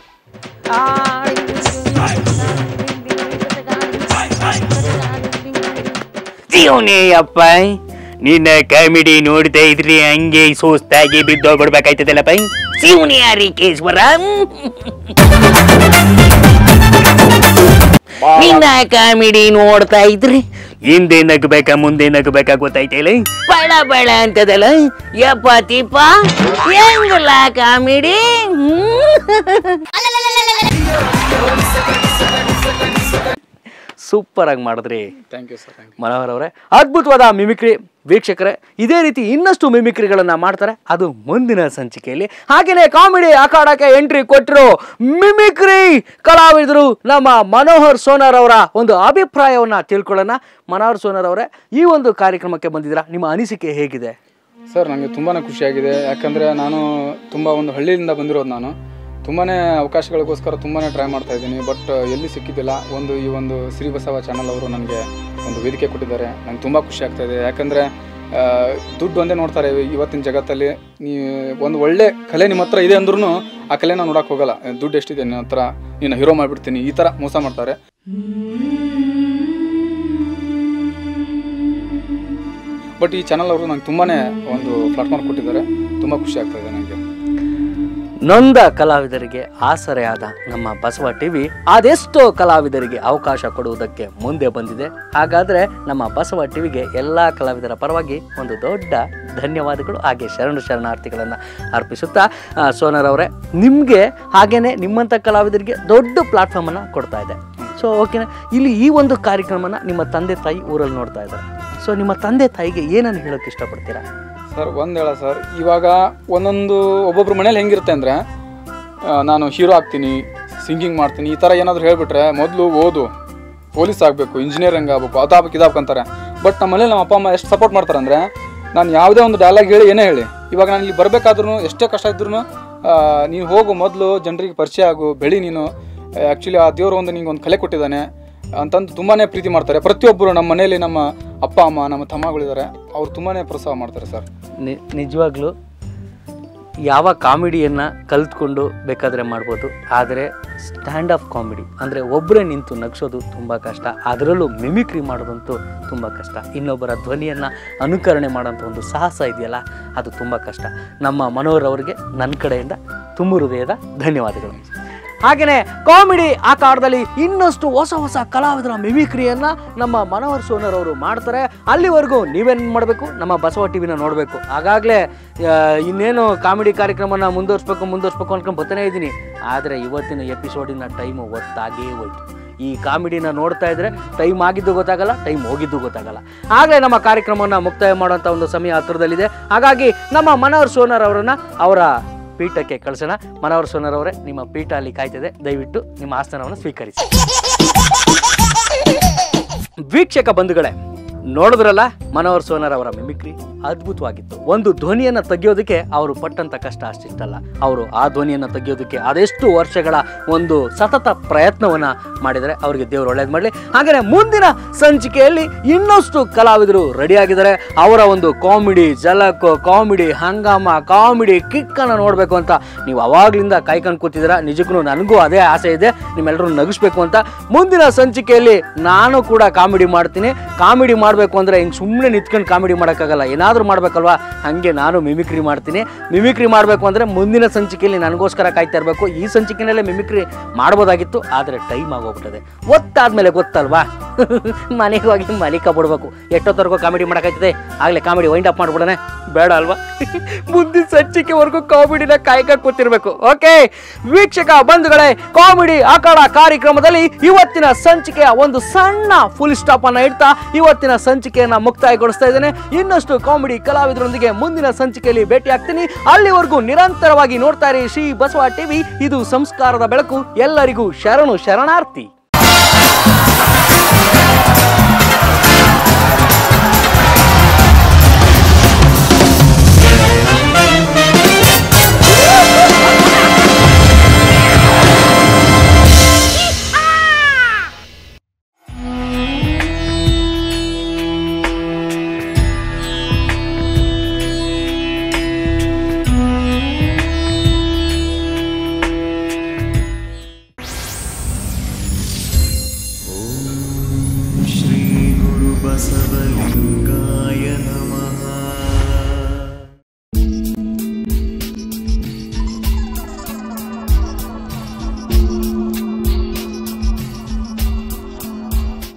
ಜೀವನೇ ಅಪ್ಪ ನಿನ್ನ ಕಾಮಿಡಿ ನೋಡ್ತಾ ಇದ್ರಿ ಹಂಗೆ ಸುಸ್ತಾಗಿ ಬಿದ್ದೋಗ್ಬಿಡ್ಬೇಕಾಯ್ತದಲ್ಲಪ್ಪ ಶಿವನೇ ಹರಿಕೇಶ್ವರ ನಿನ್ನ ಕಾಮಿಡಿ ನೋಡ್ತಾ ಇದ್ರಿ ಹಿಂದೆ ನಗ್ಬೇಕಾ ಮುಂದೆ ನಗ್ಬೇಕಾ ಗೊತ್ತಾಯ್ತಿಲ್ಲ ಬಳ ಬಳ ಅಂತದಲ್ಲ ಯಪ್ಪ ತಿಪ್ಪ ಹೆಂಗಲ್ಲ ಕಾಮಿಡಿ ಸೂಪರ್ ಆಗಿ ಮಾಡಿದ್ರಿ thank you sir thank you Manohar ಅವರೇ ಅದ್ಭುತವಾದ ಮಿಮಿಕ್ರಿ ವೀಕ್ಷಕರೇ ಇದೇ ರೀತಿ ಇನ್ನಷ್ಟು ಮಿಮಿಕ್ರಿಗಳನ್ನ ಮಾಡ್ತಾರೆ ಅದು ಮುಂದಿನ ಸಂಚಿಕೆಯಲ್ಲಿ ಹಾಗೆಯೇ ಕಾಮಿಡಿ ಅಖಾಡಕ್ಕೆ ಎಂಟ್ರಿ ಕೊಟ್ಟರು ಮಿಮಿಕ್ರಿ ಕಲಾವಿದರು ನಮ್ಮ ಮನೋಹರ್ ಸೋನಾರ್ ಅವರ ಒಂದು ಅಭಿಪ್ರಾಯವನ್ನ ತಿಳ್ಕೊಳ್ಳೋಣ ಮನೋಹರ್ ಸೋನಾರ್ ಅವರೇ ಈ ಒಂದು ಕಾರ್ಯಕ್ರಮಕ್ಕೆ ಬಂದಿದ್ದೀರಾ ನಿಮ್ಮ ಅನಿಸಿಕೆ ಹೇಗಿದೆ ಸರ್ ನನಗೆ ತುಂಬಾ ಖುಷಿಯಾಗಿದೆ ಯಾಕಂದರೆ ನಾನು ತುಂಬ ಒಂದು ಹಳ್ಳಿಯಿಂದ ಬಂದಿರೋದು ನಾನು ತುಂಬಾ ಅವಕಾಶಗಳಿಗೋಸ್ಕರ ತುಂಬಾ ಟ್ರೈ ಮಾಡ್ತಾ ಇದ್ದೀನಿ ಬಟ್ ಎಲ್ಲಿ ಸಿಕ್ಕಿದ್ದಿಲ್ಲ ಒಂದು ಈ ಒಂದು ಶ್ರೀ ಬಸವ ಚಾನಲ್ ಅವರು ನನಗೆ ಒಂದು ವೇದಿಕೆ ಕೊಟ್ಟಿದ್ದಾರೆ ನಂಗೆ ತುಂಬ ಖುಷಿ ಆಗ್ತಾ ಇದೆ ಯಾಕಂದರೆ ದುಡ್ಡು ಒಂದೇ ನೋಡ್ತಾರೆ ಇವತ್ತಿನ ಜಗತ್ತಲ್ಲಿ ನೀ ಒಂದು ಒಳ್ಳೆ ಕಲೆ ನಿಮ್ಮ ಹತ್ರ ಇದೆ ಅಂದ್ರೂ ಆ ಕಲೆನ ನೋಡಕ್ಕೆ ಹೋಗಲ್ಲ ದುಡ್ಡು ಎಷ್ಟಿದೆ ನಿನ್ನ ಹತ್ರ ನೀನು ಹೀರೋ ಮಾಡಿಬಿಡ್ತೀನಿ ಈ ಥರ ಮೋಸ ಮಾಡ್ತಾರೆ ಬಟ್ ಈ ಚಾನಲ್ ಅವರು ನಂಗೆ ತುಂಬಾ ಒಂದು ಪ್ಲಾಟ್ಫಾರ್ಮ್ ಕೊಟ್ಟಿದ್ದಾರೆ ತುಂಬ ಖುಷಿ ಆಗ್ತಾ ಇದೆ ನನಗೆ ನೊಂದ ಕಲಾವಿದರಿಗೆ ಆಸರೆಯಾದ ನಮ್ಮ ಬಸವ ಟಿವಿ ಅದೆಷ್ಟೋ ಕಲಾವಿದರಿಗೆ ಅವಕಾಶ ಕೊಡುವುದಕ್ಕೆ ಮುಂದೆ ಬಂದಿದೆ ಹಾಗಾದ್ರೆ ನಮ್ಮ ಬಸವ ಟಿವಿಗೆ ಎಲ್ಲ ಕಲಾವಿದರ ಪರವಾಗಿ ಒಂದು ದೊಡ್ಡ ಧನ್ಯವಾದಗಳು ಹಾಗೆ ಶರಣು ಶರಣಾರ್ಥಿಗಳನ್ನು ಅರ್ಪಿಸುತ್ತಾ ಆ, ಸೋನರ್ ಅವರೇ ನಿಮಗೆ ಹಾಗೇನೆ ನಿಮ್ಮಂಥ ಕಲಾವಿದರಿಗೆ ದೊಡ್ಡ ಪ್ಲಾಟ್ಫಾರ್ಮನ್ನು ಕೊಡ್ತಾ ಇದೆ ಸೊ ಓಕೆನಾ ಇಲ್ಲಿ ಈ ಒಂದು ಕಾರ್ಯಕ್ರಮನ ನಿಮ್ಮ ತಂದೆ ತಾಯಿ ಊರಲ್ಲಿ ನೋಡ್ತಾ ಇದ್ದಾರೆ ಸೊ ನಿಮ್ಮ ತಂದೆ ತಾಯಿಗೆ ಏನನ್ನು ಹೇಳೋಕೆ ಇಷ್ಟಪಡ್ತೀರಾ ಸರ್ ಒಂದು ಹೇಳ ಸರ್ ಇವಾಗ ಒಂದೊಂದು ಒಬ್ಬೊಬ್ರು ಮನೇಲಿ ಹೆಂಗಿರುತ್ತೆ ಅಂದರೆ ನಾನು ಹೀರೋ ಆಗ್ತೀನಿ ಸಿಂಗಿಂಗ್ ಮಾಡ್ತೀನಿ ಈ ಥರ ಏನಾದರೂ ಹೇಳ್ಬಿಟ್ರೆ ಮೊದಲು ಓದು ಪೊಲೀಸ್ ಆಗಬೇಕು ಇಂಜಿನಿಯರಿಂಗ್ ಆಗಬೇಕು ಅದಾಗಬೇಕು ಇದಾಗಬೇಕು ಅಂತಾರೆ ಬಟ್ ನಮ್ಮ ಮನೇಲಿ ನಮ್ಮ ಅಪ್ಪ ಅಮ್ಮ ಎಷ್ಟು ಸಪೋರ್ಟ್ ಮಾಡ್ತಾರೆ ಅಂದರೆ ನಾನು ಯಾವುದೇ ಒಂದು ಡೈಲಾಗ್ ಹೇಳಿ ಏನೇ ಹೇಳಿ ಇವಾಗ ನಾನು ಇಲ್ಲಿ ಬರಬೇಕಾದ್ರೂ ಎಷ್ಟೇ ಕಷ್ಟ ಇದ್ರೂ ನೀನು ಹೋಗು ಮೊದಲು ಜನರಿಗೆ ಪರಿಚಯ ಆಗು ಬೆಳಿ ನೀನು ಆ್ಯಕ್ಚುಲಿ ಆ ದೇವರು ಒಂದು ನಿಂಗೆ ಒಂದು ಕಲೆ ಕೊಟ್ಟಿದ್ದಾನೆ ಅಂತಂದು ತುಂಬಾ ಪ್ರೀತಿ ಮಾಡ್ತಾರೆ ಪ್ರತಿಯೊಬ್ಬರು ನಮ್ಮ ಮನೆಯಲ್ಲಿ ನಮ್ಮ ಅಪ್ಪ ಅಮ್ಮ ನಮ್ಮ ತಮ್ಮಗಳಿದ್ದಾರೆ ಅವ್ರು ತುಂಬಾ ಪ್ರೋತ್ಸಾಹ ಮಾಡ್ತಾರೆ ಸರ್ ನಿ ನಿಜವಾಗ್ಲೂ ಯಾವ ಕಾಮಿಡಿಯನ್ನು ಕಲ್ತ್ಕೊಂಡು ಬೇಕಾದರೆ ಮಾಡ್ಬೋದು ಆದರೆ ಸ್ಟ್ಯಾಂಡ್ ಅಪ್ ಕಾಮಿಡಿ ಅಂದರೆ ಒಬ್ಬರೇ ನಿಂತು ನಗಿಸೋದು ತುಂಬ ಕಷ್ಟ ಅದರಲ್ಲೂ ಮಿಮಿಕ್ರಿ ಮಾಡೋದಂತೂ ತುಂಬ ಕಷ್ಟ ಇನ್ನೊಬ್ಬರ ಧ್ವನಿಯನ್ನು ಅನುಕರಣೆ ಮಾಡೋಂಥ ಒಂದು ಸಾಹಸ ಇದೆಯಲ್ಲ ಅದು ತುಂಬ ಕಷ್ಟ ನಮ್ಮ ಮನೋಹರ್ ಅವರಿಗೆ ನನ್ನ ಕಡೆಯಿಂದ ತುಂಬ ಹೃದಯದ ಧನ್ಯವಾದಗಳು ಹಾಗೆಯೇ ಕಾಮಿಡಿ ಆಕಾರದಲ್ಲಿ ಇನ್ನಷ್ಟು ಹೊಸ ಹೊಸ ಕಲಾವಿದರ ಮಿಮಿಕ್ರಿಯನ್ನು ನಮ್ಮ ಮನೋಹರ್ ಸೋನರ್ ಅವರು ಮಾಡ್ತಾರೆ ಅಲ್ಲಿವರೆಗೂ ನೀವೇನು ಮಾಡಬೇಕು ನಮ್ಮ ಬಸವ ಟಿವಿನ ನೋಡಬೇಕು ಆಗಾಗಲೇ ಇನ್ನೇನು ಕಾಮಿಡಿ ಕಾರ್ಯಕ್ರಮನ ಮುಂದುವರ್ಸ್ಬೇಕು ಮುಂದುವರ್ಸ್ಬೇಕು ಅನ್ಕೊಂಡು ಬರ್ತಾನೆ ಇದ್ದೀನಿ ಆದರೆ ಇವತ್ತಿನ ಎಪಿಸೋಡಿನ ಟೈಮು ಒತ್ತಾಗೇ ಹೋಯ್ತು ಈ ಕಾಮಿಡಿನ ನೋಡ್ತಾ ಇದ್ರೆ ಟೈಮ್ ಆಗಿದ್ದು ಗೊತ್ತಾಗಲ್ಲ ಟೈಮ್ ಹೋಗಿದ್ದು ಗೊತ್ತಾಗಲ್ಲ ಆಗಲೇ ನಮ್ಮ ಕಾರ್ಯಕ್ರಮವನ್ನು ಮುಕ್ತಾಯ ಮಾಡುವಂಥ ಒಂದು ಸಮಯ ಹತ್ರದಲ್ಲಿದೆ ಹಾಗಾಗಿ ನಮ್ಮ ಮನೋಹರ್ ಸೋನರ್ ಅವರನ್ನ ಅವರ ಪೀಠಕ್ಕೆ ಕಳಿಸೋಣ ಮನೋಹರ್ ಸೋನರ್ ಅವರೇ ನಿಮ್ಮ ಪೀಠ ಅಲ್ಲಿ ಕಾಯ್ತಿದೆ ದಯವಿಟ್ಟು ನಿಮ್ಮ ಆಸ್ಥಾನವನ್ನು ಸ್ವೀಕರಿಸಿ ವೀಕ್ಷಕ ಬಂಧುಗಳೇ ನೋಡಿದ್ರಲ್ಲ ಮನೋಹರ್ ಸೋನರ್ ಅವರ ಮಿಮಿಕ್ರಿ ಅದ್ಭುತವಾಗಿತ್ತು ಒಂದು ಧ್ವನಿಯನ್ನು ತೆಗೆಯೋದಕ್ಕೆ ಅವರು ಪಟ್ಟಂತ ಕಷ್ಟ ಅಷ್ಟಿಷ್ಟಲ್ಲ ಅವರು ಆ ಧ್ವನಿಯನ್ನು ತೆಗೆಯೋದಕ್ಕೆ ಅದೆಷ್ಟು ವರ್ಷಗಳ ಒಂದು ಸತತ ಪ್ರಯತ್ನವನ್ನ ಮಾಡಿದರೆ ಅವರಿಗೆ ದೇವರು ಒಳ್ಳೇದು ಮಾಡಲಿ ಹಾಗೆಯೇ ಮುಂದಿನ ಸಂಚಿಕೆಯಲ್ಲಿ ಇನ್ನಷ್ಟು ಕಲಾವಿದರು ರೆಡಿಯಾಗಿದ್ದಾರೆ ಅವರ ಒಂದು ಕಾಮಿಡಿ ಜಲಕ್ ಕಾಮಿಡಿ ಹಂಗಾಮ ಕಾಮಿಡಿ ಕಿಕ್ಕನ್ನು ನೋಡಬೇಕು ಅಂತ ನೀವು ಅವಾಗ್ಲಿಂದ ಕಾಯ್ಕೊಂಡು ಕೂತಿದ್ದೀರಾ ನಿಜಕ್ಕೂ ನನಗೂ ಅದೇ ಆಸೆ ಇದೆ ನಿಮ್ಮೆಲ್ಲರೂ ನಗಿಸ್ಬೇಕು ಅಂತ ಮುಂದಿನ ಸಂಚಿಕೆಯಲ್ಲಿ ನಾನು ಕೂಡ ಕಾಮಿಡಿ ಮಾಡ್ತೀನಿ ಕಾಮಿಡಿ ಮಾಡಬೇಕು ಅಂದರೆ ಹಿಂಗೆ ಸುಮ್ಮನೆ ಸುಮ್ಮನೆ ನಿಂತ್ಕೊಂಡು ಕಾಮಿಡಿ ಮಾಡೋಕ್ಕಾಗಲ್ಲ ಏನಾದರೂ ಮಾಡಬೇಕಲ್ವಾ ಹಾಗೆ ನಾನು ಮಿಮಿಕ್ರಿ ಮಾಡ್ತೀನಿ ಮಿಮಿಕ್ರಿ ಮಾಡಬೇಕು ಅಂದರೆ ಮುಂದಿನ ಸಂಚಿಕೆಯಲ್ಲಿ ನನಗೋಸ್ಕರ ಕಾಯ್ತಾ ಇರಬೇಕು ಈ ಸಂಚಿಕೆನಲ್ಲೇ ಮಿಮಿಕ್ರಿ ಮಾಡ್ಬೋದಾಗಿತ್ತು ಆದರೆ ಟೈಮ್ ಆಗೋಗ್ಬಿಟ್ಟದೆ ಒತ್ತಾದ್ಮೇಲೆ ಗೊತ್ತಲ್ವಾ ಮನೆಗೆ ಹೋಗಿ ಮಲಿಕ ಬಿಡ್ಬೇಕು ಎಷ್ಟೊತ್ತವರೆಗೂ ಕಾಮಿಡಿ ಮಾಡೋಕ್ಕಾಯ್ತದೆ ಆಗಲೇ ಕಾಮಿಡಿ ವೈಂಡ್ ಅಪ್ ಮಾಡ್ಬಿಡೋಣ ಬೇಡ ಅಲ್ವಾ ಮುಂದಿನ ಸಂಚಿಕೆವರೆಗೂ ಕಾಮಿಡಿನ ಕಾಯ್ಕ ಕೂತಿರ್ಬೇಕು ಓಕೆ ವೀಕ್ಷಕ ಬಂಧುಗಳೇ ಕಾಮಿಡಿ ಆಕಡ ಕಾರ್ಯಕ್ರಮದಲ್ಲಿ ಇವತ್ತಿನ ಸಂಚಿಕೆಯ ಒಂದು ಸಣ್ಣ ಫುಲ್ ಸ್ಟಾಪ್ ಅನ್ನ ಇಡ್ತಾ ಇವತ್ತಿನ ಸಂಚಿಕೆಯನ್ನ ಮುಕ್ತಾಯಗೊಳಿಸ್ತಾ ಇದ್ದೇನೆ ಇನ್ನಷ್ಟು ಕಾಮಿಡಿ ಕಲಾವಿದರೊಂದಿಗೆ ಮುಂದಿನ ಸಂಚಿಕೆಯಲ್ಲಿ ಭೇಟಿ ಆಗ್ತೀನಿ ಅಲ್ಲಿವರೆಗೂ ನಿರಂತರವಾಗಿ ನೋಡ್ತಾ ಇರಿ ಶ್ರೀ ಬಸವ ಟಿವಿ ಇದು ಸಂಸ್ಕಾರದ ಬೆಳಕು ಎಲ್ಲರಿಗೂ ಶರಣು ಶರಣಾರ್ಥಿ श्रीगुरुबसवलिङ्गाय नमः